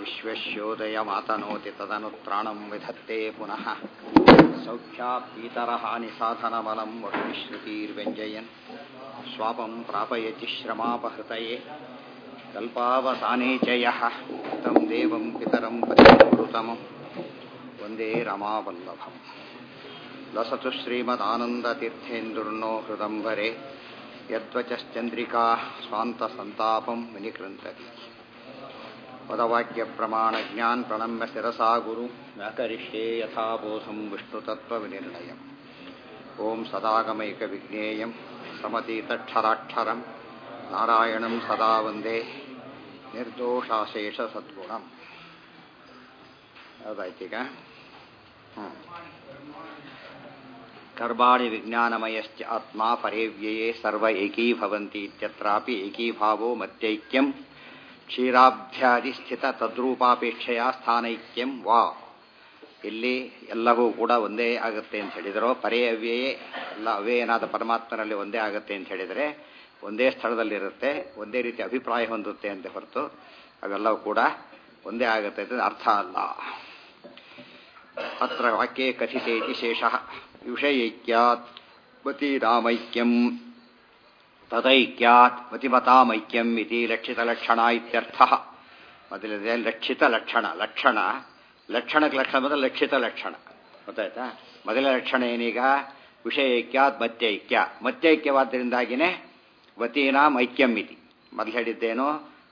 विश्वस्योदयमातनोति तदनुत्राणं विधत्ते पुनः सौख्यापीतरहानिसाधनबलं वटुश्रुतिर्व्यञ्जयन् स्वापं प्रापयति श्रमापहृतये कल्पावसाने च यः तं देवं पितरं पतिमृतमं वन्दे रमावल्लभम् लसतु श्रीमदानन्दतीर्थेन्दुर्नो हृदम्बरे यद्वचश्चन्द्रिका स्वान्तसन्तापं विनिकृन्तति पदवाक्यप्रमाणज्ञान् प्रणम्य शिरसा गुरु व्याकरिष्ये यथाबोधं विष्णुतत्त्वविनिर्णयम् ॐ सदागमैकविज्ञेयं समतीतक्षराक्षरं नारायणं सदा वन्दे निर्दोषाशेषसद्गुणम् ಹೌದಾಯ್ತೀಗ ಹ್ಞೂ कर्माणि विज्ञानमयश्च आत्मा परेव्यये सर्व एकीभवन्ति इत्यत्रापि एकीभावो मत्यैक्यं ಕ್ಷೀರಾಭ್ಯಾಧಿಸ್ಥಿತ ತದ್ರೂಪಾಪೇಕ್ಷೆಯ ಸ್ಥಾನೈಕ್ಯಂ ವಾ ಇಲ್ಲಿ ಎಲ್ಲವೂ ಕೂಡ ಒಂದೇ ಆಗುತ್ತೆ ಅಂತ ಹೇಳಿದರೋ ಪರೇ ಅವ್ಯಯೇ ಎಲ್ಲ ಅವ್ಯಯನಾದ ಪರಮಾತ್ಮನಲ್ಲಿ ಒಂದೇ ಆಗುತ್ತೆ ಅಂತ ಹೇಳಿದರೆ ಒಂದೇ ಸ್ಥಳದಲ್ಲಿರುತ್ತೆ ಒಂದೇ ರೀತಿ ಅಭಿಪ್ರಾಯ ಹೊಂದುತ್ತೆ ಅಂತ ಹೊರತು ಅವೆಲ್ಲವೂ ಕೂಡ ಒಂದೇ ಆಗುತ್ತೆ ಅಂತ ಅರ್ಥ ಅಲ್ಲ ಅತ್ರ ವಾಕ್ಯೇ ಕಥಿತೇತಿ ಶೇಷ ವಿಷಯೈಕ್ಯಾತ್ ಮತೀರಾಮೈಕ್ಯಂ ತದೈಕ್ಯಾತ್ ಮತಿಮತಾಮೈಕ್ಯಂ ಇತಿ ಲಕ್ಷಿತಲಕ್ಷಣ ಇತ್ಯರ್ಥ ಮೊದಲಿದೆ ಲಕ್ಷಿತ ಲಕ್ಷಣ ಲಕ್ಷಣ ಲಕ್ಷಣಕ್ಕೆ ಲಕ್ಷಣ ಮೊದಲು ಲಕ್ಷಿತ ಲಕ್ಷಣ ಗೊತ್ತಾಯ್ತಾ ಮೊದಲ ಲಕ್ಷಣ ಏನೀಗ ವಿಷಯೈಕ್ಯಾತ್ ಮತ್ಯೈಕ್ಯ ಮತ್ಯೈಕ್ಯವಾದ್ದರಿಂದಾಗಿನೇ ವತೀನಾಂ ಐಕ್ಯಂ ಇತಿ ಮೊದಲು ಹೇಳಿದ್ದೇನೋ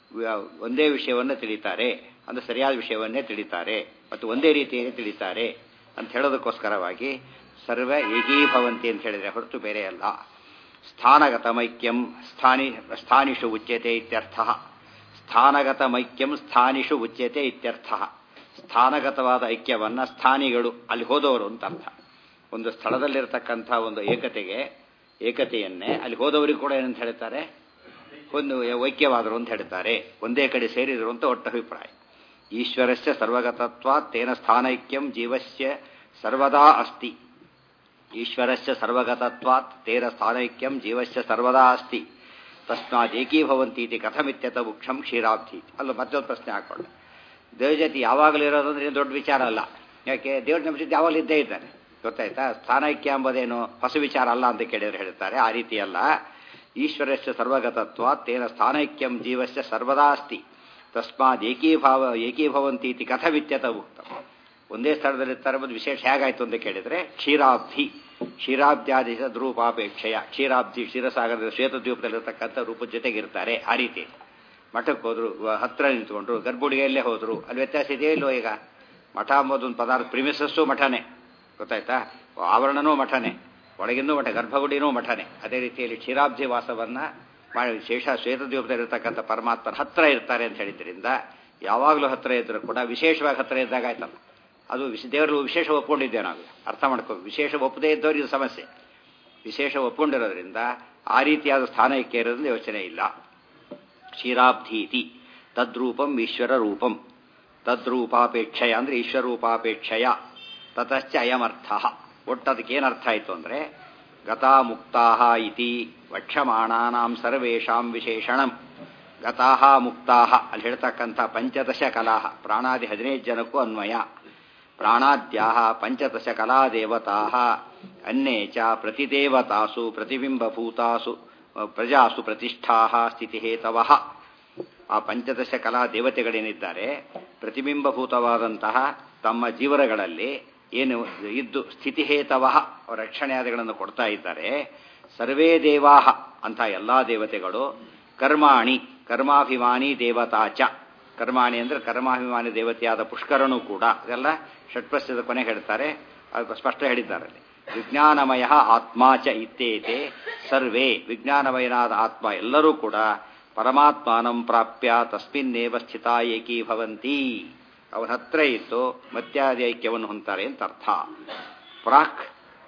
ಒಂದೇ ವಿಷಯವನ್ನು ತಿಳಿತಾರೆ ಅಂದರೆ ಸರಿಯಾದ ವಿಷಯವನ್ನೇ ತಿಳಿತಾರೆ ಮತ್ತು ಒಂದೇ ರೀತಿಯಲ್ಲಿ ತಿಳಿತಾರೆ ಅಂತ ಹೇಳೋದಕ್ಕೋಸ್ಕರವಾಗಿ ಸರ್ವ ಏಕೀಭವಂತಿ ಅಂತ ಹೇಳಿದರೆ ಹೊರತು ಬೇರೆ ಅಲ್ಲ ಸ್ಥಾನಗತಮೈಕ್ಯಂ ಸ್ಥಾನಿ ಸ್ಥಾನಿಷು ಉಚ್ಯತೆ ಇತ್ಯರ್ಥ ಸ್ಥಾನಗತಮೈಕ್ಯಂ ಸ್ಥಾನಿಷು ಉಚ್ಯತೆ ಇತ್ಯರ್ಥ ಸ್ಥಾನಗತವಾದ ಐಕ್ಯವನ್ನು ಸ್ಥಾನಿಗಳು ಅಲ್ಲಿ ಹೋದವರು ಅಂತ ಅರ್ಥ ಒಂದು ಸ್ಥಳದಲ್ಲಿರ್ತಕ್ಕಂಥ ಒಂದು ಏಕತೆಗೆ ಏಕತೆಯನ್ನೇ ಅಲ್ಲಿ ಹೋದವರಿಗೆ ಕೂಡ ಏನಂತ ಹೇಳ್ತಾರೆ ಒಂದು ಐಕ್ಯವಾದರು ಅಂತ ಹೇಳ್ತಾರೆ ಒಂದೇ ಕಡೆ ಸೇರಿದರು ಅಂತ ಒಟ್ಟು ಅಭಿಪ್ರಾಯ ಈಶ್ವರಸ್ಯ ಸರ್ವಗತತ್ವ ತೇನ ಸ್ಥಾನೈಕ್ಯಂ ಜೀವಸ್ಯ ಸರ್ವದಾ ಅಸ್ತಿ ಈಶ್ವರಸ್ಯ ಸರ್ವಗತತ್ವಾತ್ ತೇನ ಸ್ಥಾನೈಕ್ಯಂ ಜೀವಸ್ಯ ಸರ್ವದಾ ಅಸ್ತಿ ತಸ್ಮಾತ್ ಏಕೀಭವಂತಿ ಇತಿ ಕಥಮಿತ್ಯತ ಮುಖ್ಯಂ ಕ್ಷೀರಾಬ್ಧಿ ಅಲ್ಲ ಮತ್ತೊಂದು ಪ್ರಶ್ನೆ ಹಾಕೊಂಡೆ ದೇವ್ರ ಜೊತೆ ಯಾವಾಗಲೂ ಇರೋದಂದ್ರೆ ಏನು ದೊಡ್ಡ ವಿಚಾರ ಅಲ್ಲ ಯಾಕೆ ದೇವ್ರ ನಮ್ಮ ಜೊತೆ ಯಾವಾಗಲೂ ಇದ್ದೇ ಇದ್ದಾನೆ ಗೊತ್ತಾಯ್ತಾ ಸ್ಥಾನೈಕ್ಯ ಎಂಬುದೇನು ಹೊಸ ವಿಚಾರ ಅಲ್ಲ ಅಂತ ಕೇಳಿದ್ರೆ ಹೇಳ್ತಾರೆ ಆ ರೀತಿ ಅಲ್ಲ ಈಶ್ವರಸ್ಯ ಸರ್ವಗತತ್ವ ತೇನ ಸ್ಥಾನೈಕ್ಯಂ ಜೀವಸ್ಯ ಸರ್ವದಾ ಅಸ್ತಿ ತಸ್ಮಾತ್ ಏಕೀಭಾವ ಏಕೀಭವಂತಿ ಇತಿ ಕಥವಿತ್ಯತ ಉಕ್ತಂ ಒಂದೇ ಸ್ಥಳದಲ್ಲಿರ್ತಾರೆ ಒಂದು ವಿಶೇಷ ಹೇಗಾಯ್ತು ಅಂತ ಕೇಳಿದ್ರೆ ಕ್ಷೀರಾಬ್ಧಿ ಕ್ಷೀರಾಬ್ಧ್ಯಾದಿ ದ್ರೂಪಾಪೇಕ್ಷೆಯ ಕ್ಷೀರಾಬ್ಧಿ ಕ್ಷೀರಸಾಗರದ ಶ್ವೇತದ್ವೀಪದಲ್ಲಿರ್ತಕ್ಕಂಥ ರೂಪದ ಜೊತೆಗಿರ್ತಾರೆ ಆ ರೀತಿ ಮಠಕ್ಕೆ ಹೋದ್ರು ಹತ್ರ ನಿಂತ್ಕೊಂಡ್ರು ಗರ್ಭುಡಿಗೆಯಲ್ಲೇ ಹೋದ್ರು ಅಲ್ಲಿ ವ್ಯತ್ಯಾಸ ಇದೆಯೋ ಇಲ್ವೋ ಈಗ ಮಠ ಅಂಬೋದು ಒಂದು ಪದಾರ್ಥ ಪ್ರಿಮಿಸಸ್ಸು ಮಠನೇ ಗೊತ್ತಾಯ್ತಾ ಆವರಣನೂ ಮಠನೇ ಒಳಗಿನ್ನೂ ಮಠ ಗರ್ಭಗುಡಿನೂ ಮಠನೇ ಅದೇ ರೀತಿಯಲ್ಲಿ ಕ್ಷೀರಾಬ್ಧಿ ವಾಸವನ್ನ ಮಾಡಿ ಶೇಷ ಶ್ವೇತದ್ವೀಪದಲ್ಲಿರ್ತಕ್ಕಂಥ ಪರಮಾತ್ಮನ ಹತ್ರ ಇರ್ತಾರೆ ಅಂತ ಹೇಳಿದ್ರಿಂದ ಯಾವಾಗಲೂ ಹತ್ರ ಇದ್ರೂ ಕೂಡ ವಿಶೇಷವಾಗಿ ಹತ್ರ ಇದ್ದಾಗ ಆಯ್ತಲ್ಲ ಅದು ವಿಶ ದೇವರು ವಿಶೇಷ ಒಪ್ಕೊಂಡಿದ್ದೇವೆ ನಾವು ಅರ್ಥ ಮಾಡ್ಕೋ ವಿಶೇಷ ಒಪ್ಪದೇ ಇದ್ದವ್ರಿಗೆ ಸಮಸ್ಯೆ ವಿಶೇಷ ಒಪ್ಕೊಂಡಿರೋದ್ರಿಂದ ಆ ರೀತಿಯಾದ ಸ್ಥಾನಕ್ಕೆ ಇರೋದ್ರಿಂದ ಯೋಚನೆ ಇಲ್ಲ ಕ್ಷೀರಾಬ್ಧೀತಿ ತದ್ರೂಪಂ ಈಶ್ವರ ರೂಪಂ ತದ್ರೂಪಾಪೇಕ್ಷಯ ಅಂದರೆ ಈಶ್ವರೂಪಾಪೇಕ್ಷಯ ತತಶ್ಚ ಅಯಮರ್ಥ ಒಟ್ಟು ಅದಕ್ಕೆ ಏನರ್ಥ ಆಯಿತು ಅಂದರೆ ಗತಾ ಮುಕ್ತಾ ಇತಿ ವಕ್ಷಮಾಣಾನಾಂ ಸರ್ವೇಷಾಂ ವಿಶೇಷಣಂ ಗತಾ ಮುಕ್ತಾ ಅಲ್ಲಿ ಹೇಳ್ತಕ್ಕಂಥ ಪಂಚದಶ ಕಲಾ ಪ್ರಾಣಾದಿ ಹದಿನೈದು ಜನಕ್ಕೂ ಅನ್ವಯ ಪ್ರಾಣಾದ್ಯಾ ಪಂಚದಶ ಕಲಾ ದೇವತಾ ಅನ್ಯೇ ಚ ಪ್ರತಿದೇವತಾಸು ಪ್ರತಿಬಿಂಬಭೂತಾಸು ಪ್ರಜಾಸು ಪ್ರತಿಷ್ಠಾ ಸ್ಥಿತಿಹೇತವ ಆ ಪಂಚದಶ ಕಲಾ ದೇವತೆಗಳೇನಿದ್ದಾರೆ ಪ್ರತಿಬಿಂಬಭೂತವಾದಂತಹ ತಮ್ಮ ಜೀವನಗಳಲ್ಲಿ ಏನು ಇದ್ದು ಸ್ಥಿತಿಹೇತವ ಅವರ ರಕ್ಷಣೆಯಾದಿಗಳನ್ನು ಕೊಡ್ತಾ ಇದ್ದಾರೆ ಸರ್ವೇ ದೇವಾಹ ಅಂತ ಎಲ್ಲಾ ದೇವತೆಗಳು ಕರ್ಮಾಣಿ ಕರ್ಮಾಭಿಮಾನಿ ದೇವತಾ ಚ ಕರ್ಮಾಣಿ ಅಂದ್ರೆ ಕರ್ಮಾಭಿಮಾನಿ ದೇವತೆಯಾದ ಪುಷ್ಕರನು ಕೂಡ ಅದೆಲ್ಲ ಷಟ್ಪಸ್ಯದ ಕೊನೆ ಹೇಳ್ತಾರೆ ಅದು ಸ್ಪಷ್ಟ ಹೇಳಿದ್ದಾರೆ ವಿಜ್ಞಾನಮಯ ಆತ್ಮ ಚ ಇತ್ತೇತೆ ಸರ್ವೇ ವಿಜ್ಞಾನಮಯನಾದ ಆತ್ಮ ಎಲ್ಲರೂ ಕೂಡ ಪರಮಾತ್ಮಾನಂ ಪ್ರಾಪ್ಯ ತಸ್ಮಿನ್ನೇವ ಸ್ಥಿತ ಏಕೀಭವಂತಿ ಅವನ ಹತ್ರ ಇತ್ತು ಮತ್ಯಾದಿ ಐಕ್ಯವನ್ನು ಹೊಂತಾರೆ ಅಂತ ಅರ್ಥ ಪ್ರಾಕ್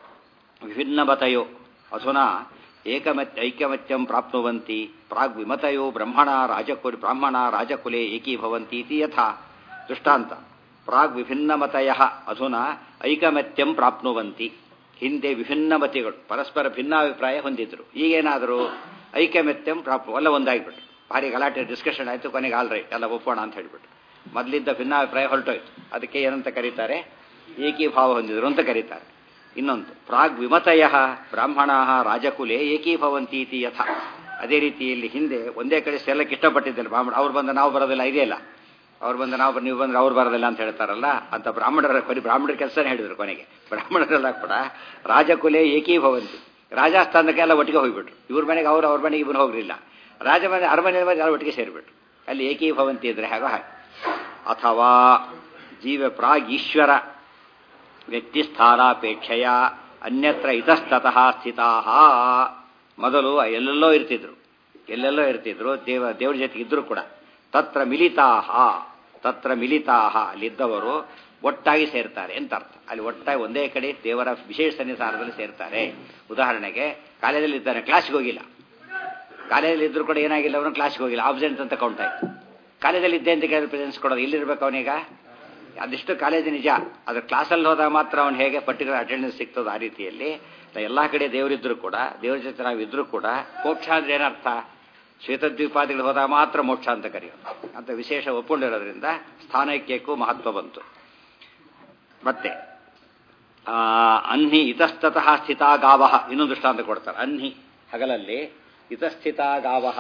ವಿಭಿನ್ನಮತಯೋ ಅಧುನಾ ಏಕಮತ್ ಐಕ್ಯಮತ್ಯಂ ಪ್ರಾಪ್ನುವಂತಿ ಪ್ರಾಗ್ ವಿಮತಯೋ ಬ್ರಹ್ಮಣ ರಾಜಕುಲಿ ಬ್ರಾಹ್ಮಣ ರಾಜಕುಲೆ ಏಕೀಭವಂತಿ ಇತಿ ಯಥಾ ದೃಷ್ಟಾಂತ ಪ್ರಾಗ್ ವಿಭಿನ್ನಮತಯ ಅಧುನಾ ಐಕಮತ್ಯಂ ಪ್ರಾಪ್ನುವಂತಿ ಹಿಂದೆ ವಿಭಿನ್ನ ಮತಿಗಳು ಪರಸ್ಪರ ಭಿನ್ನಾಭಿಪ್ರಾಯ ಹೊಂದಿದ್ರು ಈಗೇನಾದರೂ ಐಕ್ಯಮತ್ಯಂ ಪ್ರಾಪ್ ಎಲ್ಲ ಒಂದಾಗಿಬಿಟ್ರು ಭಾರಿ ಗಲಾಟೆ ಡಿಸ್ಕಷನ್ ಆಯಿತು ಕೊನೆಗೆ ಆಲ್ ರೈಟ್ ಎಲ್ಲ ಒಪ್ಪೋಣ ಅಂತ ಹೇಳಿಬಿಟ್ರು ಮೊದಲಿದ್ದ ಭಿನ್ನಾಭಿಪ್ರಾಯ ಹೊರಟೋಯ್ತು ಅದಕ್ಕೆ ಏನಂತ ಕರೀತಾರೆ ಏಕೀಭಾವ ಹೊಂದಿದ್ರು ಅಂತ ಕರೀತಾರೆ ಇನ್ನೊಂದು ಪ್ರಾಗ್ ವಿಮತಯ ಬ್ರಾಹ್ಮಣ ರಾಜಕುಲೆ ಏಕೀಭವಂತಿ ಇತಿ ಯಥ ಅದೇ ರೀತಿಯಲ್ಲಿ ಹಿಂದೆ ಒಂದೇ ಕಡೆ ಸೇರ್ಲಕ್ಕೆ ಇಷ್ಟಪಟ್ಟಿದ್ದರು ಬ್ರಾಹ್ಮಣ ಅವ್ರು ಬಂದ ನಾವು ಬರೋದಿಲ್ಲ ಇದೆಯಲ್ಲ ಅವ್ರು ಬಂದ ನಾವು ನೀವು ಬಂದ್ರೆ ಅವ್ರು ಬರೋದಿಲ್ಲ ಅಂತ ಹೇಳ್ತಾರಲ್ಲ ಅಂತ ಬ್ರಾಹ್ಮಣರ ಬರೀ ಬ್ರಾಹ್ಮಣರ ಕೆಲಸನೇ ಹೇಳಿದ್ರು ಕೊನೆಗೆ ಬ್ರಾಹ್ಮಣರೆಲ್ಲ ಕೂಡ ರಾಜಕುಲೆ ಏಕೀಭವಂತಿ ರಾಜಸ್ಥಾನಕ್ಕೆಲ್ಲ ಒಟ್ಟಿಗೆ ಹೋಗ್ಬಿಟ್ರು ಇವ್ರ ಮನೆಗೆ ಅವ್ರು ಅವ್ರ ಮನೆಗೆ ಇವನು ಹೋಗಲಿಲ್ಲ ರಾಜ ಮನೆ ಅರಮನೆ ಮನೆ ಎಲ್ಲ ಒಟ್ಟಿಗೆ ಸೇರಿಬಿಟ್ರು ಅಲ್ಲಿ ಏಕೀಭವಂತಿ ಇದ್ರೆ ಹಾಗೋ ಹಾಗೆ ಅಥವಾ ಜೀವ ಪ್ರಾಗ್ ಈಶ್ವರ ವ್ಯಕ್ತಿಸ್ಥಾನಾಪೇಕ್ಷೆಯ ಅನ್ಯತ್ರ ಇತಸ್ತತಃ ಸ್ಥಿತಾ ಮೊದಲು ಎಲ್ಲೆಲ್ಲೋ ಇರ್ತಿದ್ರು ಎಲ್ಲೆಲ್ಲೋ ಇರ್ತಿದ್ರು ದೇವ ದೇವ್ರ ಜೊತೆಗೆ ಇದ್ರು ಕೂಡ ತತ್ರ ಮಿಲಿತಾಹ ತತ್ರ ಮಿಲಿತಾಹ ಅಲ್ಲಿದ್ದವರು ಒಟ್ಟಾಗಿ ಸೇರ್ತಾರೆ ಅಂತ ಅರ್ಥ ಅಲ್ಲಿ ಒಟ್ಟಾಗಿ ಒಂದೇ ಕಡೆ ದೇವರ ವಿಶೇಷ ಸನ್ನಿಧಾನದಲ್ಲಿ ಸೇರ್ತಾರೆ ಉದಾಹರಣೆಗೆ ಕಾಲೇಜಲ್ಲಿ ಇದ್ದಾನೆ ಕ್ಲಾಸ್ಗೆ ಹೋಗಿಲ್ಲ ಕಾಲೇಜಲ್ಲಿ ಇದ್ರು ಕೂಡ ಏನಾಗಿಲ್ಲ ಅವನು ಕ್ಲಾಸ್ಗೆ ಹೋಗಿಲ್ಲ ಆಬ್ಸೆಂಟ್ ಅಂತ ಕೌಂಟ್ ಆಯ್ತು ಕಾಲೇಜಲ್ಲಿ ಇದ್ದೆ ಅಂತ ಕೇಳಿದ್ರೆ ಪ್ರೆಸೆನ್ಸ್ ಕೊಡೋದು ಇಲ್ಲಿರ್ಬೇಕು ಅವನೀಗ ಅದಿಷ್ಟು ಕಾಲೇಜ್ ನಿಜ ಅದ್ರ ಕ್ಲಾಸಲ್ಲಿ ಹೋದಾಗ ಮಾತ್ರ ಅವನು ಹೇಗೆ ಪರ್ಟಿಕ್ಯುಲರ್ ಅಟೆಂಡೆನ್ಸ್ ಸಿಗ್ತದೆ ಆ ರೀತಿಯಲ್ಲಿ ಎಲ್ಲ ಕಡೆ ದೇವರಿದ್ರು ಕೂಡ ದೇವ್ರ ಜೊತೆ ನಾವಿದ್ರು ಕೂಡ ಮೋಕ್ಷ ಅಂದ್ರೆ ಏನರ್ಥ ಶ್ವೇತದ್ವೀಪಾದಿಗಳು ಹೋದಾಗ ಮಾತ್ರ ಮೋಕ್ಷ ಅಂತ ಕರೆಯೋದು ಅಂತ ವಿಶೇಷ ಒಪ್ಕೊಂಡಿರೋದ್ರಿಂದ ಸ್ಥಾನೈಕ್ಯಕ್ಕೂ ಮಹತ್ವ ಬಂತು ಮತ್ತೆ ಅನ್ಹಿ ಇತಸ್ತತಃ ಸ್ಥಿತಾ ಗಾವಹ ಇನ್ನೊಂದು ದೃಷ್ಟಾಂತ ಕೊಡ್ತಾರೆ ಅನ್ಹಿ ಹಗಲಲ್ಲಿ ಇತಸ್ಥಿತಾ ಗಾವಹ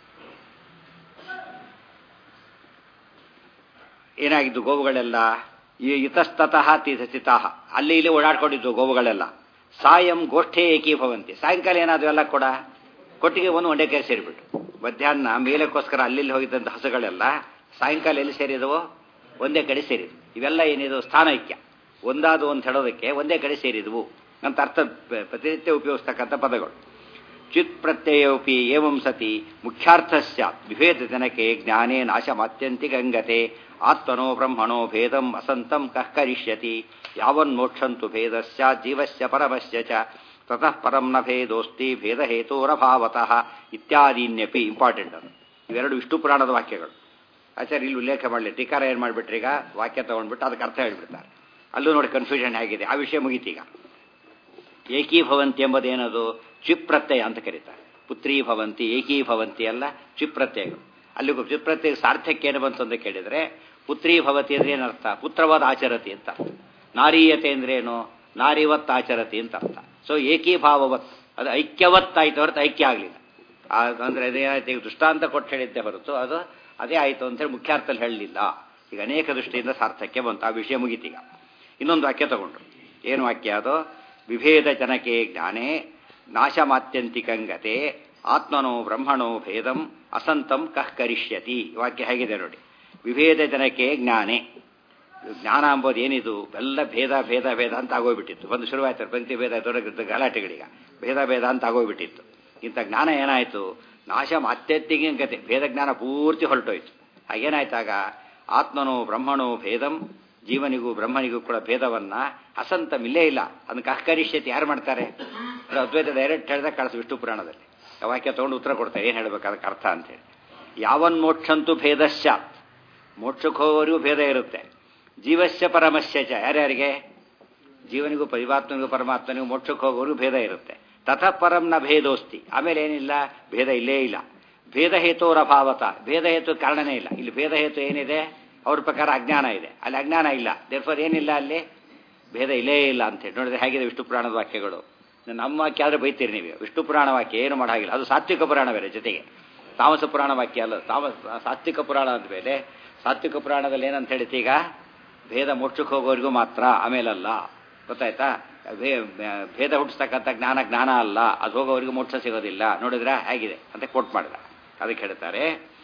ಏನಾಗಿದ್ದು ಗೋವುಗಳೆಲ್ಲ ಈ ಇತಸ್ತತಃ ಸ್ಥಿತಾ ಅಲ್ಲಿ ಇಲ್ಲಿ ಓಡಾಡ್ಕೊಂಡಿದ್ದು ಗೋವುಗಳೆಲ್ಲ ಸಾಯಂ ಗೋಷ್ಠೇ ಏಕೀಭವಂತಿ ಸಾಯಂಕಾಲ ಏನಾದ್ರು ಎಲ್ಲ ಕೂಡ ಕೊಟ್ಟಿಗೆ ಒಂದು ಒಂದೇ ಕೈ ಸೇರಿಬಿಟ್ಟು ಮಧ್ಯಾಹ್ನ ಮೇಲಕ್ಕೋಸ್ಕರ ಅಲ್ಲಿ ಹೋಗಿದ್ದಂಥ ಹಸುಗಳೆಲ್ಲ ಸಾಯಂಕಾಲ ಎಲ್ಲಿ ಸೇರಿದವೋ ಒಂದೇ ಕಡೆ ಸೇರಿದ್ವು ಇವೆಲ್ಲ ಏನಿದು ಸ್ಥಾನೈಕ್ಯ ಒಂದಾದು ಅಂತ ಹೇಳೋದಕ್ಕೆ ಒಂದೇ ಕಡೆ ಸೇರಿದವು ಅಂತ ಅರ್ಥ ಪ್ರತಿನಿತ್ಯ ಉಪಯೋಗಿಸ್ತಕ್ಕಂಥ ಪದಗಳು ಚಿತ್ ಪ್ರತ್ಯಯೋಪಿ ಏವಂ ಸತಿ ಮುಖ್ಯಾರ್ಥ ಸ್ಯಾತ್ ವಿಭೇದ ಜನಕ್ಕೆ ಜ್ಞಾನೇ ನಾಶಮಾತ್ಯಂತಿ ಗಂಗತೆ ಆತ್ಮನೋ ಬ್ರಹ್ಮಣೋ ಭೇದಂ ಅಸಂತಂ ಕಃ ಕರಿಷ್ಯತಿ ಯಾವನ್ಮೋಕ್ಷಂತು ಭೇದ ಸ್ಯಾತ್ ಜೀವಸ್ಯ ಪರಮಸ್ಯ ಚ ತತಃ ಪರಂ ನ ಭೇದೋಸ್ತಿ ಭೇದ ಹೇತೋರಭಾವತಃ ಇತ್ಯಾದೀನ್ಯಪಿ ಇಂಪಾರ್ಟೆಂಟ್ ಅದು ಇವೆರಡು ವಿಷ್ಣು ಪುರಾಣದ ವಾಕ್ಯಗಳು ಆಚಾರ್ಯ ಇಲ್ಲಿ ಉಲ್ಲೇಖ ಮಾಡಲಿ ಟೀಕಾರ ಏನು ಮಾಡಿಬಿಟ್ರಿ ಈಗ ವಾಕ್ಯ ತಗೊಂಡ್ಬಿಟ್ಟು ಅದಕ್ಕೆ ಅರ್ಥ ಹೇಳ್ಬಿಡ್ತಾರೆ ಅಲ್ಲೂ ನೋಡಿ ಕನ್ಫ್ಯೂಷನ್ ಆಗಿದೆ ಆ ವಿಷಯ ಮುಗೀತೀಗ ಏಕೀಭವಂತಿ ಎಂಬುದೇನದು ಚಿಪ್ರತ್ಯಯ ಅಂತ ಕರೀತಾರೆ ಪುತ್ರೀ ಭವಂತಿ ಏಕೀಭವಂತಿ ಅಲ್ಲ ಚಿಪ್ರತ್ಯಯಗಳು ಅಲ್ಲಿ ಚಿಪ್ರತ್ಯಯ ಸಾರ್ಥಕ್ಯ ಏನು ಬಂತು ಅಂತ ಕೇಳಿದರೆ ಪುತ್ರೀ ಭವತಿ ಅಂದ್ರೆ ಏನರ್ಥ ಪುತ್ರವಾದ ಆಚರತಿ ಅಂತ ಅರ್ಥ ನಾರೀಯತೆ ಅಂದ್ರೇನು ನಾರಿವತ್ ಆಚರತಿ ಅಂತ ಅರ್ಥ ಸೊ ಏಕೀಭಾವವತ್ ಅದು ಐಕ್ಯವತ್ ಆಯ್ತು ಹೊರತು ಐಕ್ಯ ಆಗಲಿಲ್ಲ ಅಂದ್ರೆ ಅದೇನಾಯ್ತು ದೃಷ್ಟಾಂತ ಕೊಟ್ಟು ಹೇಳಿದ್ದೆ ಹೊರತು ಅದು ಅದೇ ಆಯಿತು ಅಂತೇಳಿ ಮುಖ್ಯಾರ್ಥದಲ್ಲಿ ಹೇಳಲಿಲ್ಲ ಈಗ ಅನೇಕ ದೃಷ್ಟಿಯಿಂದ ಸಾರ್ಥಕ್ಯ ಬಂತು ಆ ವಿಷಯ ಮುಗೀತೀಗ ಇನ್ನೊಂದು ವಾಕ್ಯ ತಗೊಂಡ್ರು ಏನು ವಾಕ್ಯ ಅದು ವಿಭೇದ ಜನಕೆ ಜ್ಞಾನೇ ನಾಶಮಾತ್ಯಂತಿಕಂಗತೆ ಆತ್ಮನೋ ಬ್ರಹ್ಮಣೋ ಭೇದಂ ಅಸಂತಂ ಕಃ ಕರಿಷ್ಯತಿ ವಾಕ್ಯ ಹೇಗಿದೆ ನೋಡಿ ವಿಭೇದ ಜನಕ್ಕೆ ಜ್ಞಾನೇ ಜ್ಞಾನ ಅಂಬೋದು ಏನಿದು ಎಲ್ಲ ಭೇದ ಭೇದ ಭೇದ ಅಂತ ಆಗೋಗ್ಬಿಟ್ಟಿತ್ತು ಒಂದು ಶುರುವಾಯ್ತು ಪಂಕ್ತಿ ಭೇದ ದೊರಕಿದ್ದ ಗಲಾಟೆಗಳೀಗ ಭೇದ ಭೇದ ಅಂತ ಆಗೋಗ್ಬಿಟ್ಟಿತ್ತು ಇಂಥ ಜ್ಞಾನ ಏನಾಯಿತು ನಾಶ ಮಾತ್ಯತ್ತಿಗಂಗತೆ ಭೇದ ಜ್ಞಾನ ಪೂರ್ತಿ ಹೊರಟೋಯ್ತು ಹಾಗೇನಾಯ್ತಾಗ ಆತ್ಮನೋ ಬ್ರಹ್ಮಣೋ ಭೇದಂ ಜೀವನಿಗೂ ಬ್ರಹ್ಮನಿಗೂ ಕೂಡ ಭೇದವನ್ನ ಅಸಂತ ಮಿಲ್ಲೇ ಇಲ್ಲ ಅದನ್ನ ಕಹಕರಿಷ್ಯತೆ ಯಾರು ಮಾಡ್ತಾರೆ ಅದ್ವೈತ ಡೈರೆಕ್ಟ್ ಹೇಳಿದಾಗ ಕಳಿಸ್ ವಿಷ್ಣು ಪುರಾಣದಲ್ಲಿ ವಾಕ್ಯ ತಗೊಂಡು ಉತ್ತರ ಕೊಡ್ತಾರೆ ಏನು ಹೇಳ್ಬೇಕು ಅದಕ್ಕೆ ಅರ್ಥ ಅಂತೇಳಿ ಯಾವನ್ ಮೋಕ್ಷಂತೂ ಭೇದಶ್ಚಾತ್ ಮೋಕ್ಷಕ್ಕೆ ಹೋಗೋರಿಗೂ ಭೇದ ಇರುತ್ತೆ ಜೀವಸ್ಯ ಪರಮಸ್ಯ ಚ ಯಾರ್ಯಾರಿಗೆ ಜೀವನಿಗೂ ಪರಿಮಾತ್ಮನಿಗೂ ಪರಮಾತ್ಮನಿಗೂ ಮೋಕ್ಷಕ್ಕೆ ಹೋಗೋರಿಗೂ ಭೇದ ಇರುತ್ತೆ ತಥ ಪರಂ ನ ಭೇದೋಸ್ತಿ ಆಮೇಲೆ ಏನಿಲ್ಲ ಭೇದ ಇಲ್ಲೇ ಇಲ್ಲ ಭೇದ ಹೇತೋರಭಾವತ ಭೇದ ಹೇತು ಕಾರಣನೇ ಇಲ್ಲ ಇಲ್ಲಿ ಭೇದ ಹೇತು ಏನಿದೆ ಅವ್ರ ಪ್ರಕಾರ ಅಜ್ಞಾನ ಇದೆ ಅಲ್ಲಿ ಅಜ್ಞಾನ ಇಲ್ಲ ದೇರ್ಫರ್ ಏನಿಲ್ಲ ಅಲ್ಲಿ ಭೇದ ಇಲ್ಲೇ ಇಲ್ಲ ಅಂತೇಳಿ ನೋಡಿದ್ರೆ ಹೇಗಿದೆ ವಿಷ್ಣು ಪುರಾಣದ ವಾಕ್ಯಗಳು ನಮ್ಮ ವಾಕ್ಯ ಆದ್ರೆ ಬೈತೀರಿ ನೀವು ವಿಷ್ಣು ಪುರಾಣ ವಾಕ್ಯ ಏನು ಮಾಡಾಗಿಲ್ಲ ಅದು ಸಾತ್ವಿಕ ಪುರಾಣ ಬೇರೆ ಜೊತೆಗೆ ತಾಮಸ ಪುರಾಣ ವಾಕ್ಯ ಅಲ್ಲ ತಾಮಸ ಸಾತ್ವಿಕ ಪುರಾಣ ಅಂದಮೇಲೆ ಸಾತ್ವಿಕ ಪುರಾಣದಲ್ಲಿ ಏನಂತ ಹೇಳಿತು ಈಗ ಭೇದ ಮೋಕ್ಷಕ್ಕೆ ಹೋಗೋರಿಗೂ ಮಾತ್ರ ಆಮೇಲಲ್ಲ ಗೊತ್ತಾಯ್ತಾ ಭೇದ ಹುಟ್ಟಿಸ್ತಕ್ಕಂಥ ಜ್ಞಾನ ಜ್ಞಾನ ಅಲ್ಲ ಅದು ಹೋಗೋವರೆಗೂ ಮೋಕ್ಷ ಸಿಗೋದಿಲ್ಲ ನೋಡಿದ್ರ ಹೇಗಿದೆ ಅಂತ ಕೋಟ್ ಮಾಡಿದ ಅದಕ್ಕೆ ಹೇಳ್ತಾರೆ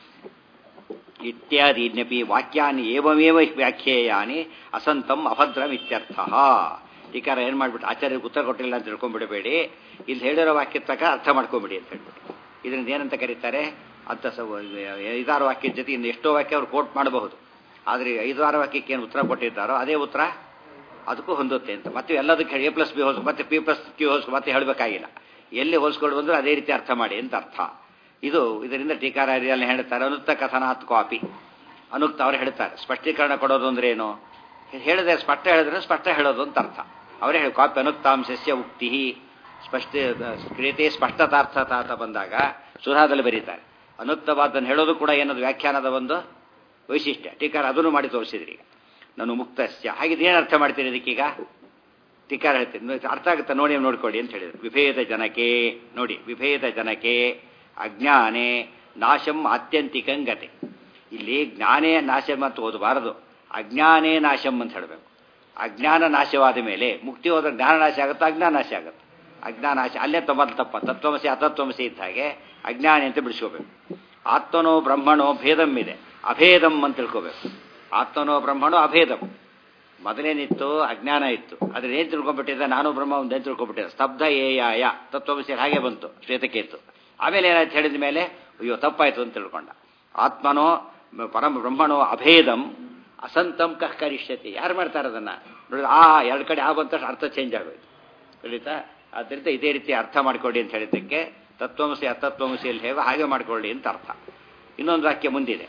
ಇತ್ಯಾದೀನ್ಯಪಿ ವಾಕ್ಯಾನಿ ಏವಮೇವ ವ್ಯಾಖ್ಯೇಯಾನಿ ಅಸಂತಂ ಅಭದ್ರಂ ಇತ್ಯರ್ಥ ಟೀಕಾರ ಏನು ಮಾಡ್ಬಿಟ್ಟು ಆಚಾರ್ಯರಿಗೆ ಉತ್ತರ ಕೊಟ್ಟಿಲ್ಲ ಅಂತ ತಿಳ್ಕೊಂಡ್ಬಿಡಬೇಡಿ ಇಲ್ಲಿ ಹೇಳಿರೋ ವಾಕ್ಯದ ಪ್ರಕಾರ ಅರ್ಥ ಮಾಡ್ಕೊಂಬಿಡಿ ಅಂತ ಹೇಳ್ಬಿಟ್ಟು ಇದರಿಂದ ಏನಂತ ಕರೀತಾರೆ ಅಂತ ಐದಾರು ವಾಕ್ಯದ ಜೊತೆ ಇನ್ನು ಎಷ್ಟೋ ವಾಕ್ಯ ಅವ್ರು ಕೋಟ್ ಮಾಡಬಹುದು ಆದರೆ ಐದಾರು ವಾಕ್ಯಕ್ಕೆ ಏನು ಉತ್ತರ ಕೊಟ್ಟಿದ್ದಾರೋ ಅದೇ ಉತ್ತರ ಅದಕ್ಕೂ ಹೊಂದುತ್ತೆ ಅಂತ ಮತ್ತೆ ಎಲ್ಲದಕ್ಕೆ ಎ ಪ್ಲಸ್ ಬಿ ಹೋಲ್ಸ್ ಮತ್ತೆ ಪಿ ಪ್ಲಸ್ ಕ್ಯೂ ಹೋಲ್ಸ್ ಮತ್ತೆ ಹೇಳಬೇಕಾಗಿಲ್ಲ ಎಲ್ಲಿ ಹೋಲ್ಸ್ಕೊಂಡು ಬಂದರೂ ಅದೇ ರೀತಿ ಅರ್ಥ ಮಾಡಿ ಅಂತ ಅರ್ಥ ಇದು ಇದರಿಂದ ಟೀಕಾರಾರಿಯಲ್ಲಿ ಹೇಳ್ತಾರೆ ಅನುಕ್ತ ಕಥನಾತ್ ಕಾಪಿ ಅನುಕ್ತ ಅವ್ರು ಹೇಳ್ತಾರೆ ಸ್ಪಷ್ಟೀಕರಣ ಕೊಡೋದು ಅಂದ್ರೆ ಏನು ಹೇಳಿದ್ರೆ ಸ್ಪಷ್ಟ ಹೇಳಿದ್ರೆ ಸ್ಪಷ್ಟ ಹೇಳೋದು ಅಂತ ಅರ್ಥ ಅವರೇ ಹೇಳಿ ಕಾಪಿ ಅನುಕ್ತಾಂಶಸ್ಯ ಉಕ್ತಿ ಸ್ಪಷ್ಟ ಕ್ರಿಯತೆ ಸ್ಪಷ್ಟತಾರ್ಥತ ಅಂತ ಬಂದಾಗ ಸುಧಾದಲ್ಲಿ ಬರೀತಾರೆ ಅನುಕ್ತವಾದನ್ನು ಹೇಳೋದು ಕೂಡ ಏನದು ವ್ಯಾಖ್ಯಾನದ ಒಂದು ವೈಶಿಷ್ಟ್ಯ ಟೀಕಾರ ಅದನ್ನು ಮಾಡಿ ತೋರಿಸಿದ್ರಿ ಈಗ ನಾನು ಮುಕ್ತಸ್ಯ ಹಾಗಿದ್ರೆ ಏನು ಅರ್ಥ ಮಾಡ್ತೀರಿ ಇದಕ್ಕೀಗ ಟೀಕಾರ ಹೇಳ್ತೀನಿ ನೋಡಿ, ಅರ್ಥ ಆಗುತ್ತೆ ನೋಡಿ ನೋಡ್ಕೊಳ್ಳಿ ಅಂತ ಹೇಳಿದ್ರು ವಿಭೇದ ಜನಕ್ಕೆ ನೋಡಿ ವಿಭೇದ ಜನಕ್ಕೆ ಅಜ್ಞಾನೇ ನಾಶಂ ಆತ್ಯಂತಿಕಂ ಗತಿ ಇಲ್ಲಿ ಜ್ಞಾನೇ ನಾಶಂ ಅಂತ ಓದಬಾರದು ಅಜ್ಞಾನೇ ನಾಶಂ ಅಂತ ಹೇಳಬೇಕು ಅಜ್ಞಾನ ನಾಶವಾದ ಮೇಲೆ ಮುಕ್ತಿ ಹೋದ್ರೆ ಜ್ಞಾನ ನಾಶ ಆಗುತ್ತೆ ಅಜ್ಞಾನ ನಾಶ ಆಗುತ್ತೆ ಅಜ್ಞಾನ ನಾಶ ಅಲ್ಲೇ ತೊಂಬತ್ತು ತಪ್ಪ ತತ್ವಮಸಿ ಅತತ್ವಮಸಿ ಇದ್ದ ಹಾಗೆ ಅಜ್ಞಾನಿ ಅಂತ ಬಿಡಿಸ್ಕೋಬೇಕು ಆತ್ಮನೋ ಬ್ರಹ್ಮಣೋ ಭೇದಂ ಇದೆ ಅಭೇದಂ ಅಂತ ತಿಳ್ಕೋಬೇಕು ಆತ್ಮನೋ ಬ್ರಹ್ಮಣೋ ಅಭೇದಂ ಮೊದಲೇನಿತ್ತು ಅಜ್ಞಾನ ಇತ್ತು ಅದ್ರ ಏನ್ ತಿಳ್ಕೊಂಡ್ಬಿಟ್ಟಿದ್ದ ನಾನು ಬ್ರಹ್ಮ ಒಂದು ಏನ್ ತಿಳ್ಕೊಂಡ್ಬಿಟ್ಟಿದ್ದೆ ಸ್ತಬ್ಧ ಏಯಾಯ ತತ್ವಮಸಿ ಹಾಗೆ ಬಂತು ಶ್ವೇತಕೇತು ಆಮೇಲೆ ಏನಾಯ್ತು ಹೇಳಿದ ಮೇಲೆ ಅಯ್ಯೋ ತಪ್ಪಾಯ್ತು ಅಂತ ತಿಳ್ಕೊಂಡ ಆತ್ಮನೋ ಪರಮ ಬ್ರಹ್ಮಣೋ ಅಭೇದಂ ಅಸಂತಂ ಕಃ ಕರಿಷ್ಯತಿ ಯಾರು ಮಾಡ್ತಾರೆ ಅದನ್ನ ನೋಡಿ ಆ ಎರಡು ಕಡೆ ಆ ಬಂತ ಅರ್ಥ ಚೇಂಜ್ ಆಗೋಯ್ತು ತಿಳಿತಾ ಆದ್ದರಿಂದ ಇದೇ ರೀತಿ ಅರ್ಥ ಮಾಡ್ಕೊಳ್ಳಿ ಅಂತ ಹೇಳಿದ್ದಕ್ಕೆ ತತ್ವಮಸಿ ಅತತ್ವಮಸಿಯಲ್ಲಿ ಹೇಗೋ ಹಾಗೆ ಮಾಡ್ಕೊಳ್ಳಿ ಅಂತ ಅರ್ಥ ಇನ್ನೊಂದು ವಾಕ್ಯ ಮುಂದಿದೆ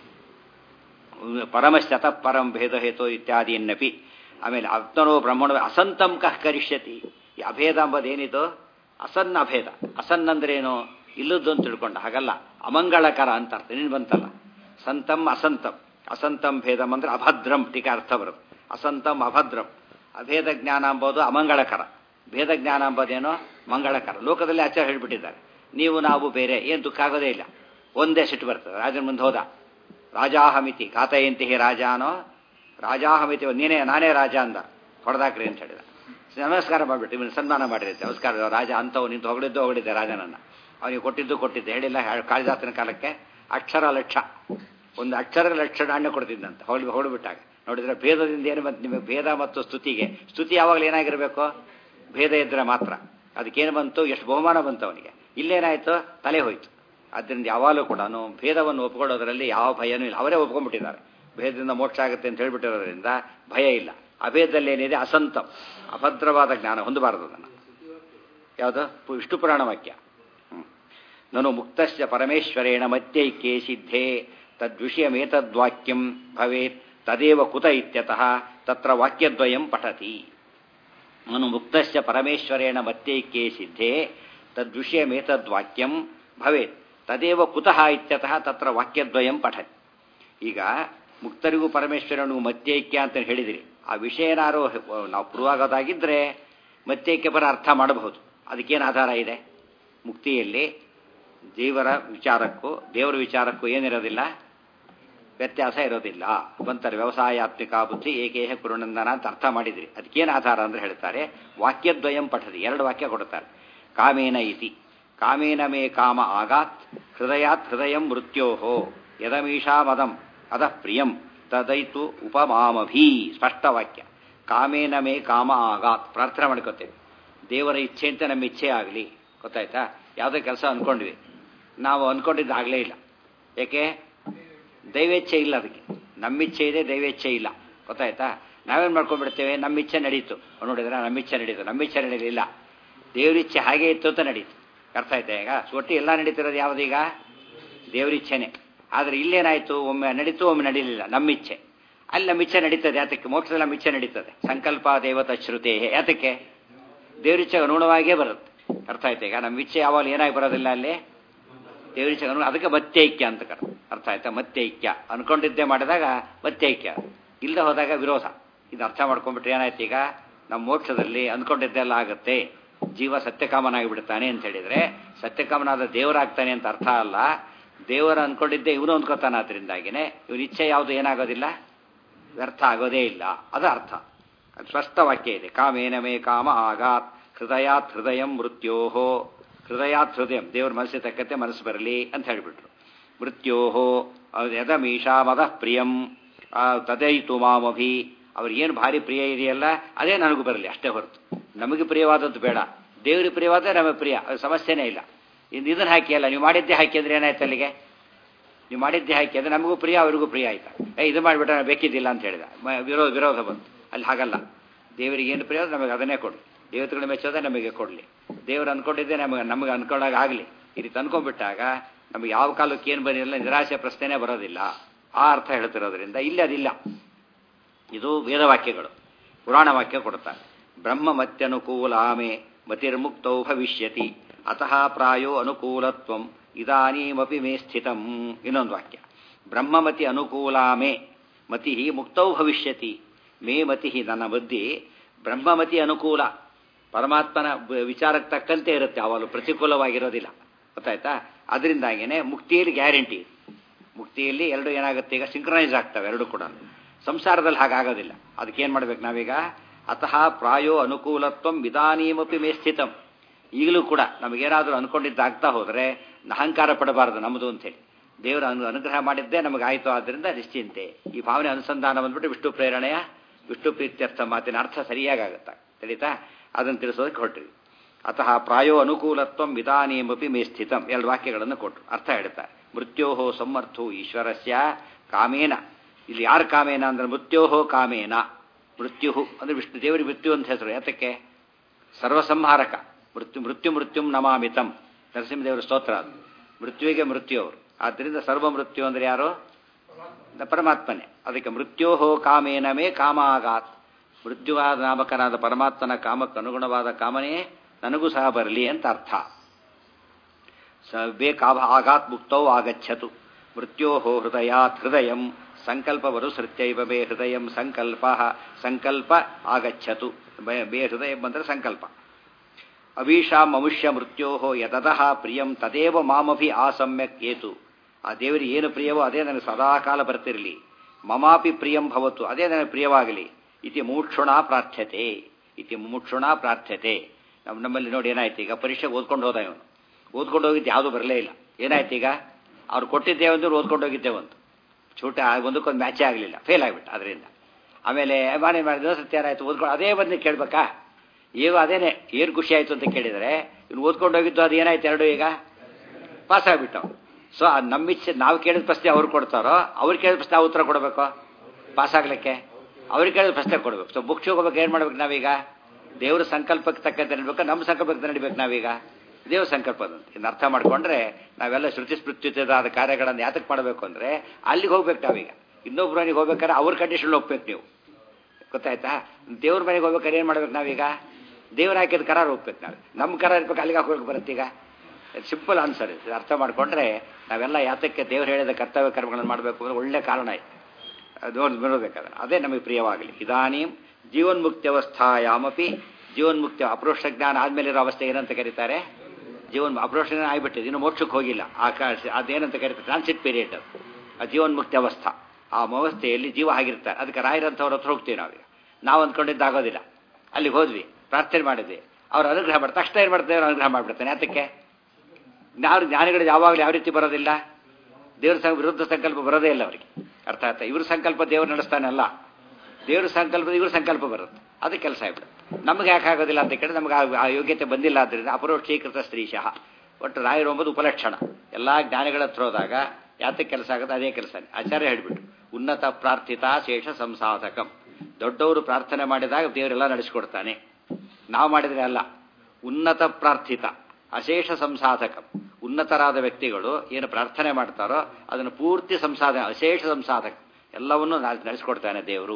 ಪರಮಶ್ಚತ ಪರಂ ಭೇದ ಹೇತೋ ಇತ್ಯಾದಿ ಎನ್ನಪಿ ಆಮೇಲೆ ಆತ್ಮನೋ ಬ್ರಹ್ಮಣೋ ಅಸಂತಂ ಕಃ ಕರಿಷ್ಯತಿ ಈ ಅಭೇದ ಎಂಬುದೇನಿದು ಅಸನ್ನ ಅಭೇದ ಅಸನ್ ಅಂದ್ರೇನು ಇಲ್ಲದ್ದು ಅಂತ ತಿಳ್ಕೊಂಡ ಹಾಗಲ್ಲ ಅಮಂಗಳಕರ ಅಂತ ಅರ್ಥ ನೀನು ಬಂತಲ್ಲ ಸಂತಂ ಅಸಂತಂ ಅಸಂತಂ ಭೇದಂ ಅಂದ್ರೆ ಅಭದ್ರಂ ಟೀಕಾ ಅರ್ಥ ಬರುತ್ತೆ ಅಸಂತಂ ಅಭದ್ರಂ ಅಭೇದ ಜ್ಞಾನ ಎಂಬುದು ಅಮಂಗಳಕರ ಭೇದ ಜ್ಞಾನ ಎಂಬುದೇನೋ ಮಂಗಳಕರ ಲೋಕದಲ್ಲಿ ಆಚಾರ ಹೇಳ್ಬಿಟ್ಟಿದ್ದಾರೆ ನೀವು ನಾವು ಬೇರೆ ಏನು ದುಃಖ ಆಗೋದೇ ಇಲ್ಲ ಒಂದೇ ಸಿಟ್ಟು ಬರ್ತದೆ ರಾಜನ ಮುಂದೆ ಹೋದ ರಾಜಾಹಮಿತಿ ಕಾತಯಂತಿ ಹೇ ರಾಜಾನೋ ರಾಜಾಹಮಿತಿ ನೀನೇ ನಾನೇ ರಾಜ ಅಂದ ಹೊಡೆದಾಕ್ರಿ ಅಂತ ಹೇಳಿದ ನಮಸ್ಕಾರ ಮಾಡಿಬಿಟ್ಟು ಇವನು ಸನ್ಮಾನ ಮಾಡಿರುತ್ತೆ ನಮಸ್ಕಾರ ರಾಜ ಅಂತವ್ ನಿಂತು ಹೊಗಳಿದ್ದು ಹೊಗಳಿದ್ದೆ ರಾಜನನ್ನ ಅವನಿಗೆ ಕೊಟ್ಟಿದ್ದು ಕೊಟ್ಟಿದ್ದೆ ಹೇಳಿಲ್ಲ ಕಾಳಿದಾಸನ ಕಾಲಕ್ಕೆ ಅಕ್ಷರ ಲಕ್ಷ ಒಂದು ಅಕ್ಷರ ಲಕ್ಷ ನಾಣ್ಯ ಕೊಡ್ತಿದ್ದಂತ ಹೊಳಿ ಹೊಳ್ಬಿಟ್ಟಾಗ ನೋಡಿದ್ರೆ ಭೇದದಿಂದ ಏನು ಬಂತು ನಿಮಗೆ ಭೇದ ಮತ್ತು ಸ್ತುತಿಗೆ ಸ್ತುತಿ ಯಾವಾಗಲೂ ಏನಾಗಿರಬೇಕು ಭೇದ ಇದ್ರೆ ಮಾತ್ರ ಅದಕ್ಕೇನು ಬಂತು ಎಷ್ಟು ಬಹುಮಾನ ಬಂತು ಅವನಿಗೆ ಇಲ್ಲೇನಾಯ್ತು ತಲೆ ಹೋಯ್ತು ಆದ್ದರಿಂದ ಯಾವಾಗಲೂ ಕೂಡ ಭೇದವನ್ನು ಒಪ್ಕೊಳ್ಳೋದ್ರಲ್ಲಿ ಯಾವ ಭಯನೂ ಇಲ್ಲ ಅವರೇ ಒಪ್ಕೊಂಡ್ಬಿಟ್ಟಿದ್ದಾರೆ ಭೇದದಿಂದ ಮೋಕ್ಷ ಆಗುತ್ತೆ ಅಂತ ಹೇಳ್ಬಿಟ್ಟಿರೋದ್ರಿಂದ ಭಯ ಇಲ್ಲ ಅಭೇದದಲ್ಲಿ ಏನಿದೆ ಅಸಂತಂ ಅಭದ್ರವಾದ ಜ್ಞಾನ ಹೊಂದಬಾರದು ಅದನ್ನು ಯಾವುದು ವಿಷ್ಣು ಪುರಾಣ ವಾಕ್ಯ ನಾನು ಮುಕ್ತಶ್ಚ ಪರಮೇಶ್ವರೇಣ ಮಧ್ಯೈಕ್ಯೇ ಸಿದ್ಧೇ ತದ್ವಿಷಯಮೇತದ್ವಾಕ್ಯಂ ಭವೇತ್ ತದೇವ ಕುತ ಇತ್ಯತಃ ತತ್ರ ವಾಕ್ಯದ್ವಯಂ ಪಠತಿ ನಾನು ಮುಕ್ತಶ್ಚ ಪರಮೇಶ್ವರೇಣ ಮಧ್ಯೈಕ್ಯೇ ಸಿದ್ಧೇ ತದ್ವಿಷಯಮೇತದ್ವಾಕ್ಯಂ ಭವೇತ್ ತದೇವ ಕುತಃ ಇತ್ಯತಃ ತತ್ರ ವಾಕ್ಯದ್ವಯಂ ಪಠತಿ ಈಗ ಮುಕ್ತರಿಗೂ ಪರಮೇಶ್ವರನಿಗೂ ಮಧ್ಯೈಕ್ಯ ಅಂತ ಹೇಳಿದಿರಿ ಆ ವಿಷಯ ಏನಾರು ನಾವು ಪುರುವಾಗೋದಾಗಿದ್ದರೆ ಮಧ್ಯೈಕ್ಯ ಪರ ಅರ್ಥ ಮಾಡಬಹುದು ಅದಕ್ಕೇನು ಆಧಾರ ಇದೆ ಮುಕ್ತಿಯಲ್ಲಿ ಜೀವರ ವಿಚಾರಕ್ಕೂ ದೇವರ ವಿಚಾರಕ್ಕೂ ಏನಿರೋದಿಲ್ಲ ವ್ಯತ್ಯಾಸ ಇರೋದಿಲ್ಲ ಬಂತಾರೆ ವ್ಯವಸಾಯಾತ್ಮಿಕ ಬುದ್ಧಿ ಏಕೇಹ ಕುರುನಂದನ ಅಂತ ಅರ್ಥ ಮಾಡಿದ್ರಿ ಅದಕ್ಕೇನು ಆಧಾರ ಅಂದ್ರೆ ಹೇಳ್ತಾರೆ ವಾಕ್ಯದ್ವಯಂ ಪಠದಿ ಎರಡು ವಾಕ್ಯ ಕೊಡ್ತಾರೆ ಕಾಮೇನ ಇತಿ ಕಾಮೇನ ಮೇ ಕಾಮ ಆಗಾತ್ ಹೃದಯಾತ್ ಹೃದಯ ಮೃತ್ಯೋಹೋ ಯದಮೀಷಾ ಮದಂ ಅದ ಪ್ರಿಯಂ ತದೈತು ಉಪಮಾಮಭೀ ಸ್ಪಷ್ಟ ವಾಕ್ಯ ಕಾಮೇನ ಮೇ ಕಾಮ ಆಗಾತ್ ಪ್ರಾರ್ಥನೆ ಮಾಡ್ಕೋತೇವೆ ದೇವರ ಇಚ್ಛೆ ಅಂತ ನಮ್ಮ ಇಚ್ಛೆ ಆಗಲಿ ಗೊತ್ತಾಯ್ತಾ ಯಾವುದೇ ಕೆಲಸ ಅಂದ್ಕೊಂಡ್ವಿ ನಾವು ಅಂದ್ಕೊಂಡಿದ್ದು ಆಗಲೇ ಇಲ್ಲ ಯಾಕೆ ದೈವೇಚ್ಛೆ ಇಲ್ಲ ಅದಕ್ಕೆ ನಮ್ಮಿಚ್ಛೆ ಇದೆ ದೈವೇಚ್ಛೆ ಇಲ್ಲ ಗೊತ್ತಾಯ್ತಾ ನಾವೇನು ಮಾಡ್ಕೊಂಡ್ಬಿಡ್ತೇವೆ ನಮ್ಮ ಇಚ್ಛೆ ನಡೀತು ನೋಡಿದ್ರೆ ನಮ್ಮ ಇಚ್ಛೆ ನಡೀತು ನಮ್ಮ ಇಚ್ಛೆ ನಡೀಲಿಲ್ಲ ದೇವರಿಚ್ಛೆ ಹಾಗೆ ಇತ್ತು ಅಂತ ನಡೀತು ಅರ್ಥ ಆಯ್ತಾ ಈಗ ಒಟ್ಟು ಎಲ್ಲ ನಡೀತಿರೋದು ಯಾವುದೀಗ ದೇವರಿಚ್ಛೆನೆ ಆದರೆ ಇಲ್ಲೇನಾಯ್ತು ಒಮ್ಮೆ ನಡೀತು ಒಮ್ಮೆ ನಡೀಲಿಲ್ಲ ನಮ್ಮ ಇಚ್ಛೆ ಅಲ್ಲಿ ನಮ್ಮ ಇಚ್ಛೆ ನಡೀತದೆ ಯಾತಕ್ಕೆ ಮೋಕ್ಷದಲ್ಲಿ ನಮ್ಮ ಇಚ್ಛೆ ನಡೀತದೆ ಸಂಕಲ್ಪ ದೇವತ ಶ್ರುತೆ ಯಾತಕ್ಕೆ ದೇವರಿಚ್ಛೆ ಅನುಗುಣವಾಗಿಯೇ ಬರುತ್ತೆ ಅರ್ಥ ಆಯ್ತಾ ಈಗ ನಮ್ಮ ಇಚ್ಛೆ ಯಾವಾಗ ಏನಾಗಿ ಬರೋದಿಲ್ಲ ಅಲ್ಲಿ ದೇವರಿಚ್ಛೆ ಅನು ಅದಕ್ಕೆ ಮತ್ತೈಕ್ಯ ಅಂತ ಕರ ಅರ್ಥ ಆಯ್ತಾ ಮತ್ತೈಕ್ಯ ಅನ್ಕೊಂಡಿದ್ದೇ ಮಾಡಿದಾಗ ಮತ್ತೈಕ್ಯ ಇಲ್ಲದೆ ಹೋದಾಗ ವಿರೋಧ ಇದು ಅರ್ಥ ಮಾಡ್ಕೊಂಡ್ಬಿಟ್ರೆ ಏನಾಯ್ತು ಈಗ ನಮ್ಮ ಮೋಕ್ಷದಲ್ಲಿ ಅಂದ್ಕೊಂಡಿದ್ದೆಲ್ಲ ಆಗುತ್ತೆ ಜೀವ ಸತ್ಯಕಾಮನಾಗಿ ಬಿಡ್ತಾನೆ ಅಂತ ಹೇಳಿದ್ರೆ ಸತ್ಯಕಾಮನಾದ ದೇವರಾಗ್ತಾನೆ ಅಂತ ಅರ್ಥ ಅಲ್ಲ ದೇವರ ಅನ್ಕೊಂಡಿದ್ದೆ ಇವನು ಅಂದ್ಕೋತಾನೆ ಅದರಿಂದಾಗಿನೇ ಇವನ ಇಚ್ಛೆ ಯಾವುದು ಏನಾಗೋದಿಲ್ಲ ವ್ಯರ್ಥ ಆಗೋದೇ ಇಲ್ಲ ಅದು ಅರ್ಥ ಅದು ಸ್ಪಷ್ಟ ವಾಕ್ಯ ಇದೆ ಕಾಮೇನ ಮೇ ಕಾಮ ಆಗಾತ್ ಹೃದಯಾತ್ ಹೃದಯ ಮೃತ್ಯೋಹೋ ಹೃದಯಾತ್ ಹೃದಯ ದೇವ್ರ ಮನಸ್ಸಿಗೆ ತಕ್ಕಂತೆ ಮನಸ್ಸು ಬರಲಿ ಅಂತ ಹೇಳಿಬಿಟ್ರು ಮೃತ್ಯೋಹೋ ಯದಮೀಷಾ ಮದ ಪ್ರಿಯಂ ತದೈತು ಮಾಮಭಿ ಅವ್ರಿಗೇನು ಭಾರಿ ಪ್ರಿಯ ಇದೆಯಲ್ಲ ಅದೇ ನನಗೂ ಬರಲಿ ಅಷ್ಟೇ ಹೊರತು ನಮಗೆ ಪ್ರಿಯವಾದದ್ದು ಬೇಡ ದೇವ್ರಿಗೆ ಪ್ರಿಯವಾದ ನಮಗೆ ಪ್ರಿಯ ಅದು ಸಮಸ್ಯೆನೇ ಇಲ್ಲ ಇನ್ನು ಇದನ್ನು ಹಾಕಿ ಅಲ್ಲ ನೀವು ಮಾಡಿದ್ದೇ ಹಾಕಿ ಅಂದ್ರೆ ಏನಾಯ್ತು ಅಲ್ಲಿಗೆ ನೀವು ಮಾಡಿದ್ದೇ ಹಾಕಿ ಅಂದ್ರೆ ನಮಗೂ ಪ್ರಿಯ ಅವರಿಗೂ ಪ್ರಿಯ ಆಯ್ತಾ ಏ ಇದು ಮಾಡಿಬಿಟ್ರೆ ಬೇಕಿದ್ದಿಲ್ಲ ಅಂತ ಹೇಳಿದ ವಿರೋಧ ವಿರೋಧ ಬಂತು ಅಲ್ಲಿ ಹಾಗಲ್ಲ ದೇವರಿಗೆ ಏನು ಪ್ರಿಯ ನಮಗೆ ಅದನ್ನೇ ಕೊಡು ದೇವತೆಗಳ ಮೆಚ್ಚೋದೇ ನಮಗೆ ಕೊಡಲಿ ದೇವರು ಅನ್ಕೊಂಡಿದ್ದೆ ನಮಗೆ ನಮಗೆ ಅನ್ಕೊಂಡಾಗ ಆಗಲಿ ಈ ರೀತಿ ಅನ್ಕೊಂಡ್ಬಿಟ್ಟಾಗ ನಮಗೆ ಯಾವ ಕಾಲಕ್ಕೆ ಏನು ಬರಲಿಲ್ಲ ನಿರಾಶೆ ಪ್ರಶ್ನೆನೇ ಬರೋದಿಲ್ಲ ಆ ಅರ್ಥ ಹೇಳ್ತಿರೋದ್ರಿಂದ ಇಲ್ಲಿ ಅದಿಲ್ಲ ಇದು ವೇದವಾಕ್ಯಗಳು ಪುರಾಣ ವಾಕ್ಯ ಕೊಡ್ತಾರೆ ಬ್ರಹ್ಮ ಮತ್ಯನುಕೂಲಾಮೆ ಮತಿರ್ಮುಕ್ತೌ ಭವಿಷ್ಯತಿ ಅತಃ ಪ್ರಾಯೋ ಅನುಕೂಲತ್ವಂ ಇದಾನೀಮಪಿ ಮೇ ಸ್ಥಿತಂ ಇನ್ನೊಂದು ವಾಕ್ಯ ಬ್ರಹ್ಮಮತಿ ಅನುಕೂಲ ಮೇ ಮತಿ ಮುಕ್ತೌ ಭವಿಷ್ಯತಿ ಮೇ ಮತಿ ನನ್ನ ಬುದ್ಧಿ ಬ್ರಹ್ಮಮತಿ ಅನುಕೂಲ ಪರಮಾತ್ಮನ ವಿಚಾರಕ್ಕೆ ತಕ್ಕಂತೆ ಇರುತ್ತೆ ಅವಳು ಪ್ರತಿಕೂಲವಾಗಿರೋದಿಲ್ಲ ಗೊತ್ತಾಯ್ತಾ ಅದರಿಂದಾಗೇನೆ ಮುಕ್ತಿಯಲ್ಲಿ ಗ್ಯಾರಂಟಿ ಮುಕ್ತಿಯಲ್ಲಿ ಎರಡು ಏನಾಗುತ್ತೆ ಈಗ ಸಿಂಕ್ರನೈಸ್ ಆಗ್ತವೆ ಎರಡು ಕೂಡ ಸಂಸಾರದಲ್ಲಿ ಹಾಗಾಗೋದಿಲ್ಲ ಅದಕ್ಕೇನು ಮಾಡ್ಬೇಕು ನಾವೀಗ ಅತಃ ಪ್ರಾಯೋ ಅನುಕೂಲತ್ವಂ ವಿಧಾನೀಮಪಿ ಮೇ ಸ್ಥಿತಂ ಈಗಲೂ ಕೂಡ ನಮಗೇನಾದರೂ ಅನ್ಕೊಂಡಿದ್ದಾಗ್ತಾ ಹೋದರೆ ಅಹಂಕಾರ ಪಡಬಾರದು ನಮ್ಮದು ಅಂತೇಳಿ ದೇವರ ಅನು ಅನುಗ್ರಹ ಮಾಡಿದ್ದೇ ನಮಗಾಯಿತು ಆದ್ದರಿಂದ ನಿಶ್ಚಿಂತೆ ಈ ಭಾವನೆ ಅನುಸಂಧಾನ ಬಂದ್ಬಿಟ್ಟು ವಿಷ್ಣು ಪ್ರೇರಣೆಯ ವಿಷ್ಣು ಪ್ರೀತ್ಯರ್ಥ ಮಾತಿನ ಅರ್ಥ ಸರಿಯಾಗುತ್ತೆ ತಿಳಿತಾ ಅದನ್ನು ತಿಳಿಸೋದಕ್ಕೆ ಹೊರಟ್ರಿ ಅತಃ ಪ್ರಾಯೋ ಅನುಕೂಲತ್ವಂ ವಿಧಾನೀಮಪಿ ಮೇ ಸ್ಥಿತಂ ಎರಡು ವಾಕ್ಯಗಳನ್ನು ಕೊಟ್ಟರು ಅರ್ಥ ಹೇಳ್ತಾರೆ ಮೃತ್ಯೋಹೋ ಸಮರ್ಥೋ ಈಶ್ವರಸ್ಯ ಕಾಮೇನ ಇಲ್ಲಿ ಯಾರು ಕಾಮೇನ ಅಂದ್ರೆ ಮೃತ್ಯೋಹೋ ಕಾಮೇನ ಮೃತ್ಯು ಅಂದ್ರೆ ವಿಷ್ಣು ದೇವರಿಗೆ ಮೃತ್ಯು ಅಂತ ಹೆಸರು ಯಾತಕ್ಕೆ ಸರ್ವಸಂಹಾರಕ ಮೃತ್ಯು ಮೃತ್ಯು ಮೃತ್ಯುಂ ನಮಾಮಿತಂ ನರಸಿಂಹದೇವರ ಸ್ತೋತ್ರ ಅದು ಮೃತ್ಯುವಿಗೆ ಮೃತ್ಯು ಅವರು ಆದ್ದರಿಂದ ಸರ್ವ ಮೃತ್ಯು ಅಂದ್ರೆ ಯಾರು ಪರಮಾತ್ಮನೇ ಅದಕ್ಕೆ ಮೃತ್ಯೋಹೋ ಕಾಮೇನ ಮೇ ಕಾಮಾಗಾತ್ ಮೃತ್ಯುವಾದ ನಾಮಕನಾದ ಪರಮಾತ್ಮನ ಕಾಮಕ್ಕೆ ಅನುಗುಣವಾದ ಕಾಮನೆ ನನಗೂ ಸಹ ಬರಲಿ ಅಂತ ಅರ್ಥ ಸ ಬೇಕಾಭ ಆಗಾತ್ ಮುಕ್ತೌ ಆಗಚ್ಚತು ಮೃತ್ಯೋ ಹೃದಯಾತ್ ಹೃದಯಂ ಸಂಕಲ್ಪ ವರುಸೃತ್ಯೈವ ಮೇ ಹೃದಯಂ ಸಂಕಲ್ಪ ಸಂಕಲ್ಪ ಆಗಚ್ಚತು ಬೇ ಹೃದಯ ಬಂದರೆ ಸಂಕಲ್ಪ ಅವೀಶಾಂ ಮನುಷ್ಯ ಮೃತ್ಯೋ ಯತಃ ಪ್ರಿಯಂ ತದೇವ ಮಾಮಭಿ ಆ ಸಮ್ಯಕ್ ಏತು ಆ ದೇವರಿಗೆ ಏನು ಪ್ರಿಯವೋ ಅದೇ ನನಗೆ ಸದಾಕಾಲ ಬರ್ತಿರಲಿ ಮಮಾಪಿ ಪ್ರಿಯಂ ಭವತು ಅದೇ ನನಗೆ ಪ್ರಿಯವಾಗಲಿ ಇತಿ ಮುಮುಕ್ಷುಣ ಪ್ರಾರ್ಥ್ಯತೆ ಇತಿ ಮುಮುಕ್ಷುಣ ಪ್ರಾರ್ಥ್ಯತೆ ನಮ್ಮ ನಮ್ಮಲ್ಲಿ ನೋಡಿ ಏನಾಯ್ತು ಈಗ ಪರೀಕ್ಷೆಗೆ ಓದ್ಕೊಂಡು ಹೋದ ಇವನು ಓದ್ಕೊಂಡು ಹೋಗಿದ್ದು ಯಾವುದೂ ಬರಲೇ ಇಲ್ಲ ಏನಾಯ್ತು ಈಗ ಅವ್ರು ಕೊಟ್ಟಿದ್ದೇವೆ ಅಂದ್ರೆ ಓದ್ಕೊಂಡು ಹೋಗಿದ್ದೇವೆ ಒಂದು ಚೂಟ ಒಂದಕ್ಕೊಂದು ಮ್ಯಾಚೇ ಆಗಲಿಲ್ಲ ಫೇಲ್ ಆಗಿಬಿಟ್ಟು ಅದರಿಂದ ಆಮೇಲೆ ಮಾನೇ ಮಾಡಿದ ಸತ್ಯ ಏನಾಯ್ತು ಓದ್ಕೊಂಡು ಅದೇ ಬಂದು ಕೇಳ್ಬೇಕಾ ಈಗ ಅದೇನೆ ಏನು ಖುಷಿ ಆಯಿತು ಅಂತ ಕೇಳಿದರೆ ಇನ್ನು ಓದ್ಕೊಂಡು ಹೋಗಿದ್ದು ಅದು ಏನಾಯ್ತು ಎರಡು ಈಗ ಪಾಸ್ ಆಗಿಬಿಟ್ಟು ಸೊ ನಮ್ಮಿಚ್ಛೆ ನಾವು ಕೇಳಿದ ಪ್ರಶ್ನೆ ಅವ್ರು ಕೊಡ್ತಾರೋ ಅವ್ರು ಕೇಳಿದ ಪ್ರಶ್ನೆ ನಾವು ಉತ್ತರ ಕೊಡಬೇಕು ಪಾಸ್ ಆಗ್ಲಿಕ್ಕೆ ಅವ್ರಿಗೆ ಕೇಳಿದ ಪ್ರಶ್ನೆ ಕೊಡಬೇಕು ಸೊ ಬುಕ್ಸ್ ಹೋಗ್ಬೇಕು ಏನು ಮಾಡ್ಬೇಕು ನಾವೀಗ ದೇವ್ರ ಸಂಕಲ್ಪಕ್ಕೆ ತಕ್ಕಂತೆ ನಡಿಬೇಕು ನಮ್ಮ ಸಂಕಲ್ಪಕ್ಕೆ ನಡಿಬೇಕು ನಾವೀಗ ದೇವ್ರ ಸಂಕಲ್ಪದಂತೆ ಇನ್ನು ಅರ್ಥ ಮಾಡ್ಕೊಂಡ್ರೆ ನಾವೆಲ್ಲ ಶ್ರುತಿ ಸ್ಮೃತ್ಯುತದ ಕಾರ್ಯಗಳನ್ನು ಯಾತಕ್ಕೆ ಮಾಡಬೇಕು ಅಂದರೆ ಅಲ್ಲಿಗೆ ಹೋಗ್ಬೇಕು ನಾವೀಗ ಇನ್ನೊಬ್ರು ಮನೆಗೆ ಹೋಗ್ಬೇಕಾದ್ರೆ ಅವ್ರ ಕಂಡೀಷನ್ ಹೋಗ್ಬೇಕು ನೀವು ಗೊತ್ತಾಯ್ತಾ ದೇವ್ರ ಮನೆಗೆ ಹೋಗ್ಬೇಕಾದ್ರೆ ಏನು ಮಾಡ್ಬೇಕು ನಾವೀಗ ದೇವ್ರ ಹಾಕಿದ ಕರಾರ್ ಹೋಗ್ಬೇಕು ನಾವು ನಮ್ಮ ಕರಾರ್ ಇರ್ಬೇಕು ಅಲ್ಲಿಗೆ ಹಾಕೋಬೇಕು ಬರುತ್ತೀಗ ಸಿಂಪಲ್ ಆನ್ಸರ್ ಇದು ಅರ್ಥ ಮಾಡ್ಕೊಂಡ್ರೆ ನಾವೆಲ್ಲ ಯಾತಕ್ಕೆ ದೇವ್ರು ಹೇಳಿದ ಕರ್ತವ್ಯ ಕರ್ಮಗಳನ್ನು ಮಾಡಬೇಕು ಅಂದ್ರೆ ಒಳ್ಳೆ ಕಾರಣ ಇದೆ ಅದು ನೋಡ್ಬೇಕಾದ್ರೆ ಅದೇ ನಮಗೆ ಪ್ರಿಯವಾಗಲಿ ಇದಾನೀಂ ಜೀವನ್ಮುಕ್ತಿ ಅವಸ್ಥಾಯಾಮಪಿ ಜೀವನ್ಮುಕ್ತಿ ಅಪರೋಕ್ಷ ಜ್ಞಾನ ಆದಮೇಲೆ ಇರೋ ಅವಸ್ಥೆ ಏನಂತ ಕರೀತಾರೆ ಜೀವನ್ ಅಪರೋಕ್ಷ ಜ್ಞಾನ ಆಗಿಬಿಟ್ಟಿದೆ ಇನ್ನು ಮೋಕ್ಷಕ್ಕೆ ಹೋಗಿಲ್ಲ ಆಕಾಶ ಅದೇನಂತ ಕರೀತಾರೆ ಟ್ರಾನ್ಸಿಟ್ ಪೀರಿಯಡ್ ಅದು ಆ ಜೀವನ್ಮುಕ್ತಿ ಅವಸ್ಥಾ ಆ ಅವಸ್ಥೆಯಲ್ಲಿ ಜೀವ ಆಗಿರ್ತಾರೆ ಅದಕ್ಕೆ ರಾಯರಂಥವ್ರ ಹತ್ರ ಹೋಗ್ತೀವಿ ನಾವೀಗ ನಾವು ಅಂದ್ಕೊಂಡಿದ್ದಾಗೋದಿಲ್ಲ ಅಲ್ಲಿಗೆ ಹೋದ್ವಿ ಪ್ರಾರ್ಥನೆ ಮಾಡಿದ್ವಿ ಅವ್ರು ಅನುಗ್ರಹ ಮಾಡ್ತಾರೆ ತಕ್ಷಣ ಏನು ಮಾಡ್ತಾರೆ ಅವ್ರು ಅನುಗ್ರಹ ಮಾಡಿಬಿಡ್ತಾನೆ ಅದಕ್ಕೆ ನಾವು ಜ್ಞಾನಿಗಳು ಯಾವಾಗಲೂ ಯಾವ ರೀತಿ ಬರೋದಿಲ್ಲ ದೇವ್ರ ಸಂಘ ವಿರುದ್ಧ ಸಂಕಲ್ಪ ಬರೋದೇ ಇಲ್ಲ ಅವರಿಗೆ ಅರ್ಥ ಆಯ್ತಾ ಇವ್ರ ಸಂಕಲ್ಪ ದೇವ್ರು ನಡೆಸ್ತಾನೆ ಅಲ್ಲ ದೇವ್ರ ಸಂಕಲ್ಪ ಇವ್ರ ಸಂಕಲ್ಪ ಬರುತ್ತೆ ಅದು ಕೆಲಸ ಆಗ್ಬಿಡುತ್ತೆ ನಮಗೆ ಯಾಕೆ ಆಗೋದಿಲ್ಲ ಅಂತ ಕೇಳಿದ್ರೆ ನಮಗೆ ಆ ಯೋಗ್ಯತೆ ಬಂದಿಲ್ಲ ಆದ್ದರಿಂದ ಅಪರೋಕ್ಷೀಕೃತ ಸ್ತ್ರೀಶಃ ಒಟ್ಟು ರಾಯರು ಎಂಬುದು ಉಪಲಕ್ಷಣ ಎಲ್ಲ ಜ್ಞಾನಿಗಳ ಹತ್ರ ಹೋದಾಗ ಯಾತಕ್ಕೆ ಕೆಲಸ ಆಗುತ್ತೆ ಅದೇ ಕೆಲಸ ಆಚಾರ್ಯ ಹೇಳಿಬಿಟ್ಟು ಉನ್ನತ ಪ್ರಾರ್ಥಿತ ಶೇಷ ಸಂಸಾಧಕಂ ದೊಡ್ಡವರು ಪ್ರಾರ್ಥನೆ ಮಾಡಿದಾಗ ದೇವರೆಲ್ಲ ನಡೆಸಿಕೊಡ್ತಾನೆ ನಾವು ಮಾಡಿದರೆ ಅಲ್ಲ ಉನ್ನತ ಪ್ರಾರ್ಥಿತ ಅಶೇಷ ಸಂಸಾಧಕ ಉನ್ನತರಾದ ವ್ಯಕ್ತಿಗಳು ಏನು ಪ್ರಾರ್ಥನೆ ಮಾಡ್ತಾರೋ ಅದನ್ನು ಪೂರ್ತಿ ಸಂಸಾಧನೆ ಅಶೇಷ ಸಂಸಾಧಕ ಎಲ್ಲವನ್ನೂ ನಡೆಸ್ಕೊಡ್ತಾನೆ ದೇವರು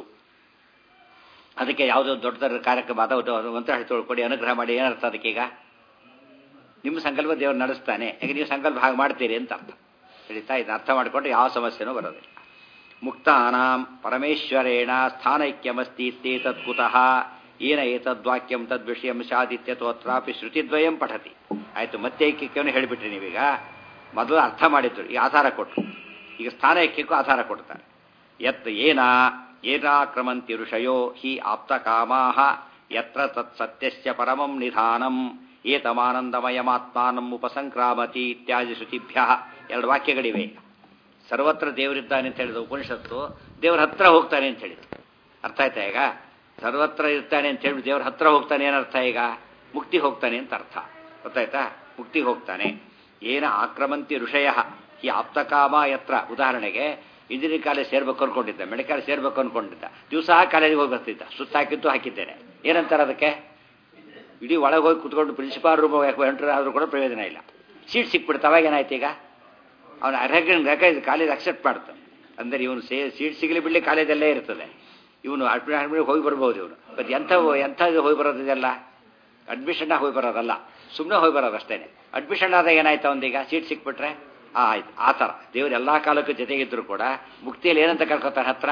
ಅದಕ್ಕೆ ಯಾವುದೋ ದೊಡ್ಡ ದೊಡ್ಡ ಕಾರ್ಯಕ್ರಮ ಅದ ಮಂತ್ರ ತೊಳ್ಕೊಡಿ ಅನುಗ್ರಹ ಮಾಡಿ ಏನರ್ಥ ಅದಕ್ಕೆ ಈಗ ನಿಮ್ಮ ಸಂಕಲ್ಪ ದೇವರು ನಡೆಸ್ತಾನೆ ಈಗ ನೀವು ಸಂಕಲ್ಪ ಹಾಗೆ ಮಾಡ್ತೀರಿ ಅಂತ ಅರ್ಥ ತಿಳಿತಾ ಇದು ಅರ್ಥ ಮಾಡಿಕೊಂಡು ಯಾವ ಸಮಸ್ಯೆನೂ ಬರೋದಿಲ್ಲ ಮುಕ್ತಾನಾಂ ಪರಮೇಶ್ವರೇಣ ಸ್ಥಾನೈಕ್ಯಮಸ್ತಿ ತತ್ ಕುತಃ ಏನ ಏತದ್ವಾಕ್ಯಂ ತದ್ವಿಷಯಂ ಸಾದಿತ್ಯತೋತ್ರಾಪಿ ಶ್ರುತಿದ್ವಯಂ ಪಠತಿ ಆಯ್ತು ಮತ್ತೆ ಐಕ್ಯವನ್ನು ಹೇಳಿಬಿಟ್ರಿ ನೀವೀಗ ಮೊದಲು ಅರ್ಥ ಮಾಡಿದ್ರು ಈ ಆಧಾರ ಕೊಟ್ಟರು ಈಗ ಸ್ಥಾನ ಐಕ್ಯಕ್ಕೂ ಆಧಾರ ಕೊಡ್ತಾರೆ ಯತ್ ಏನ ಏನಾಕ್ರಮಂತಿ ಋಷಯೋ ಹಿ ಆಪ್ತಕಾಮಾ ಯತ್ರ ತತ್ ಸತ್ಯಸ್ಯ ಪರಮಂ ನಿಧಾನಂ ಏತಮಾನಂದಮಯಮಾತ್ಮಾನಂ ಉಪಸಂಕ್ರಾಮತಿ ಇತ್ಯಾದಿ ಶ್ರುತಿಭ್ಯ ಎರಡು ವಾಕ್ಯಗಳಿವೆ ಸರ್ವತ್ರ ದೇವರಿದ್ದಾನೆ ಅಂತ ಹೇಳಿದ ಉಪನಿಷತ್ತು ದೇವರ ಹತ್ರ ಹೋಗ್ತಾನೆ ಅಂತ ಹೇಳಿದ್ರು ಅರ್ಥ ಆಯ್ತಾ ಈಗ ಸರ್ವತ್ರ ಇರ್ತಾನೆ ಅಂತ ಹೇಳಿ ದೇವ್ರ ಹತ್ರ ಹೋಗ್ತಾನೆ ಏನರ್ಥ ಈಗ ಮುಕ್ತಿ ಹೋಗ್ತಾನೆ ಅಂತ ಅರ್ಥ ಗೊತ್ತಾಯ್ತಾ ಮುಕ್ತಿ ಹೋಗ್ತಾನೆ ಏನ ಆಕ್ರಮಂತಿ ಋಷಯ ಈ ಆಪ್ತಕಾಮ ಯತ್ರ ಉದಾಹರಣೆಗೆ ಇಂಜಿನಿಯರಿಂಗ್ ಕಾಲೇಜ್ ಸೇರ್ಬೇಕು ಅನ್ಕೊಂಡಿದ್ದ ಮೆಡಿಕಲ್ ಸೇರ್ಬೇಕು ಅನ್ಕೊಂಡಿದ್ದ ದಿವಸ ಕಾಲೇಜಿಗೆ ಹೋಗಿ ಬರ್ತಿದ್ದ ಸುತ್ತಾಕಿದ್ದು ಹಾಕಿದ್ದೇನೆ ಏನಂತಾರೆ ಅದಕ್ಕೆ ಇಡೀ ಒಳಗೆ ಹೋಗಿ ಕುತ್ಕೊಂಡು ಪ್ರಿನ್ಸಿಪಾಲ್ ರೂಮ್ ಎಂಟ್ರ್ ಆದರೂ ಕೂಡ ಪ್ರಯೋಜನ ಇಲ್ಲ ಸೀಟ್ ಸಿಕ್ಬಿಡ್ತು ಅವಾಗ ಏನಾಯ್ತು ಈಗ ಅವನು ಅರ್ಹಗೆ ರೆಕಾಯ್ದು ಕಾಲೇಜ್ ಅಕ್ಸೆಪ್ಟ್ ಮಾಡ್ತಾನೆ ಅಂದರೆ ಇವನು ಸೇ ಸೀಟ್ ಸಿಗಲಿ ಬಿಡಲಿ ಕಾಲೇಜಲ್ಲೇ ಇರ್ತದೆ ಇವನು ಅಡ್ಮಿಷನ್ ಹೋಗಿ ಬರ್ಬೋದು ಇವನು ಬಟ್ ಎಂಥ ಎಂಥ ಹೋಗಿ ಬರೋದಿದೆಲ್ಲ ಅಡ್ಮಿಷನ್ ಹೋಗಿ ಬರೋದಲ್ಲ ಸುಮ್ಮನೆ ಹೋಗಿ ಬರೋದು ಅಷ್ಟೇ ಅಡ್ಮಿಷನ್ ಆದಾಗ ಏನಾಯ್ತು ಅವನಿಗೆ ಸೀಟ್ ಸಿಕ್ಬಿಟ್ರೆ ಆ ಆಯ್ತು ಆ ಥರ ದೇವರು ಎಲ್ಲ ಕಾಲಕ್ಕೂ ಜೊತೆಗಿದ್ರು ಕೂಡ ಮುಕ್ತಿಯಲ್ಲಿ ಏನಂತ ಕರ್ಕೋತಾರೆ ಹತ್ರ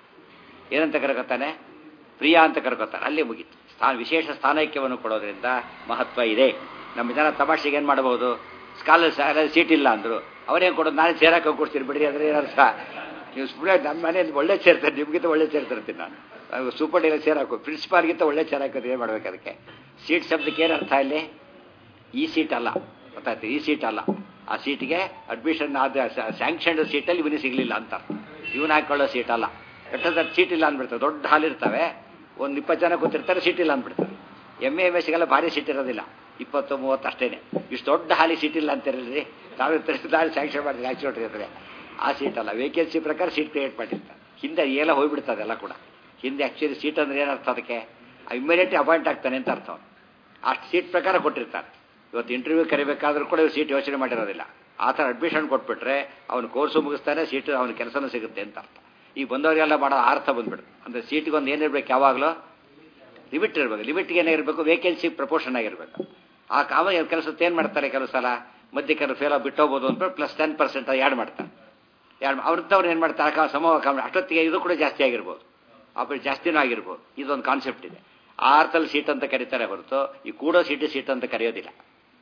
ಏನಂತ ಕರ್ಕೋತಾನೆ ಪ್ರಿಯ ಅಂತ ಕರ್ಕೋತಾನೆ ಅಲ್ಲಿ ಮುಗೀತು ಸ್ಥಾನ ವಿಶೇಷ ಸ್ಥಾನೈಕ್ಯವನ್ನು ಕೊಡೋದ್ರಿಂದ ಮಹತ್ವ ಇದೆ ನಮ್ಮ ಜನ ತಮಾಷೆಗೆ ಏನು ಮಾಡಬಹುದು ಸ್ಕಾಲರ್ ಸೀಟ್ ಇಲ್ಲ ಅಂದರು ಅವರೇನು ಕೊಡೋದು ನಾನೇ ಸೇರಾಕ ಕೊಡ್ತೀನಿ ಬಿಡ್ರಿ ಅಂದ್ರೆ ಏನರ್ಥ ನೀವು ಸುಮ್ಮನೆ ನನ್ನ ಮನೆಯಲ್ಲಿ ಒಳ್ಳೆ ಸೇರ್ತಾರೆ ನಿಮ್ಗಿಂತ ಒಳ್ಳೆ ಸೇರ್ತಿರ್ತೀನಿ ನಾನು ಸೂಪರ್ ಡೀಲರ್ ಸೇರಾಕು ಪ್ರಿನ್ಸಿಪಾಲ್ಗಿಂತ ಒಳ್ಳೆ ಸೇರಾಕೋದು ಏನು ಮಾಡ್ಬೇಕು ಅದಕ್ಕೆ ಸೀಟ್ ಶಬ್ದಕ್ಕೆ ಏನು ಅರ್ಥ ಇಲ್ಲಿ ಈ ಸೀಟ್ ಅಲ್ಲ ಗೊತ್ತಾಯ್ತು ಈ ಸೀಟ್ ಅಲ್ಲ ಆ ಸೀಟ್ಗೆ ಅಡ್ಮಿಷನ್ ಆದ ಸ್ಯಾಂಕ್ಷನ್ಡ್ ಸೀಟಲ್ಲಿ ಇವನಿಗೆ ಸಿಗಲಿಲ್ಲ ಅಂತ ಇವನು ಹಾಕೊಳ್ಳೋ ಸೀಟ್ ಅಲ್ಲ ಎಷ್ಟೊತ್ತ ಸೀಟ್ ಇಲ್ಲ ಅಂದ್ಬಿಡ್ತಾರೆ ದೊಡ್ಡ ಹಾಲ್ ಇರ್ತವೆ ಒಂದು ಇಪ್ಪತ್ತು ಜನ ಕೂತಿರ್ತಾರೆ ಸೀಟ್ ಇಲ್ಲ ಅಂದ್ಬಿಡ್ತಾರೆ ಎಮ್ ಎ ಎಮ್ ಎಸ್ಗೆಲ್ಲ ಭಾರಿ ಸೀಟ್ ಇರೋದಿಲ್ಲ ಇಪ್ಪತ್ತು ಮೂವತ್ತು ಅಷ್ಟೇನೆ ಇಷ್ಟು ದೊಡ್ಡ ಹಾಲಿ ಸೀಟ್ ಇಲ್ಲ ಅಂತಿರಲ್ರಿ ತಾವೇ ದಾಳಿ ಸ್ಯಾಂಕ್ಷನ್ ಮಾಡಿದ್ರೆ ಆಕ್ಸಿಡೆಂಟ್ ಇರ್ತಾರೆ ಆ ಸೀಟ್ ಅಲ್ಲ ವೇಕೆನ್ಸಿ ಪ್ರಕಾರ ಸೀಟ್ ಕ್ರಿಯೇಟ್ ಮಾಡಿರ್ತಾರೆ ಹಿಂದೆ ಎಲ್ಲ ಹೋಗ್ಬಿಡ್ತದೆ ಎಲ್ಲ ಕೂಡ ಹಿಂದೆ ಆ್ಯಕ್ಚುಲಿ ಸೀಟ್ ಅಂದ್ರೆ ಏನರ್ಥ ಅದಕ್ಕೆ ಇಮಿಡಿಯೇಟ್ಲಿ ಅಪಾಯಿಂಟ್ ಆಗ್ತಾನೆ ಅಂತ ಅರ್ಥ ಅವ್ನು ಅಷ್ಟು ಸೀಟ್ ಪ್ರಕಾರ ಕೊಟ್ಟಿರ್ತಾರೆ ಇವತ್ತು ಇಂಟರ್ವ್ಯೂ ಕರಿಬೇಕಾದ್ರೂ ಕೂಡ ಇವ್ರು ಸೀಟ್ ಯೋಚನೆ ಮಾಡಿರೋದಿಲ್ಲ ಆ ಥರ ಅಡ್ಮಿಷನ್ ಕೊಟ್ಬಿಟ್ರೆ ಅವ್ನು ಕೋರ್ಸು ಮುಗಿಸ್ತಾನೆ ಸೀಟು ಅವ್ನ ಕೆಲಸನೂ ಸಿಗುತ್ತೆ ಅಂತ ಅರ್ಥ ಈಗ ಬಂದವರಿಗೆಲ್ಲ ಮಾಡೋ ಅರ್ಥ ಬಂದ್ಬಿಡುತ್ತೆ ಅಂದರೆ ಸೀಟಿಗೆ ಒಂದು ಏನಿರ್ಬೇಕು ಯಾವಾಗಲೂ ಲಿಮಿಟ್ ಇರಬೇಕು ಲಿಮಿಟ್ಗೆ ಏನಿರಬೇಕು ವೇಕೆನ್ಸಿ ಪ್ರಪೋರ್ಷನ್ ಆಗಿರಬೇಕು ಆ ಕಾಮ ಕೆಲಸಕ್ಕೆ ಏನು ಮಾಡ್ತಾರೆ ಕೆಲವು ಸಲ ಮಧ್ಯೆ ಕೆಲವು ಫೇಲ್ ಆಗಿ ಬಿಟ್ಟೋಗ್ಬೋದು ಅಂದ್ಬಿಟ್ಟು ಪ್ಲಸ್ ಟೆನ್ ಪರ್ಸೆಂಟ್ ಯಾಡ್ ಮಾಡ್ತಾರೆ ಯಾಡ್ ಅವ್ರದ್ದವ್ರು ಏನು ಮಾಡ್ತಾರೆ ಆ ಸಮೂಹ ಕಾಮ ಅಷ್ಟೊತ್ತಿಗೆ ಇದು ಕೂಡ ಜಾಸ್ತಿ ಆಗಿರ್ಬೋದು ಆಪರೇಟ್ ಜಾಸ್ತಿನೂ ಆಗಿರ್ಬೋದು ಇದೊಂದು ಕಾನ್ಸೆಪ್ಟ್ ಇದೆ ಆ ಅರ್ಥದಲ್ಲಿ ಸೀಟ್ ಅಂತ ಕರೀತಾರೆ ಹೊರತು ಈ ಕೂಡೋ ಸೀಟು ಸೀಟ್ ಅಂತ ಕರೆಯೋದಿಲ್ಲ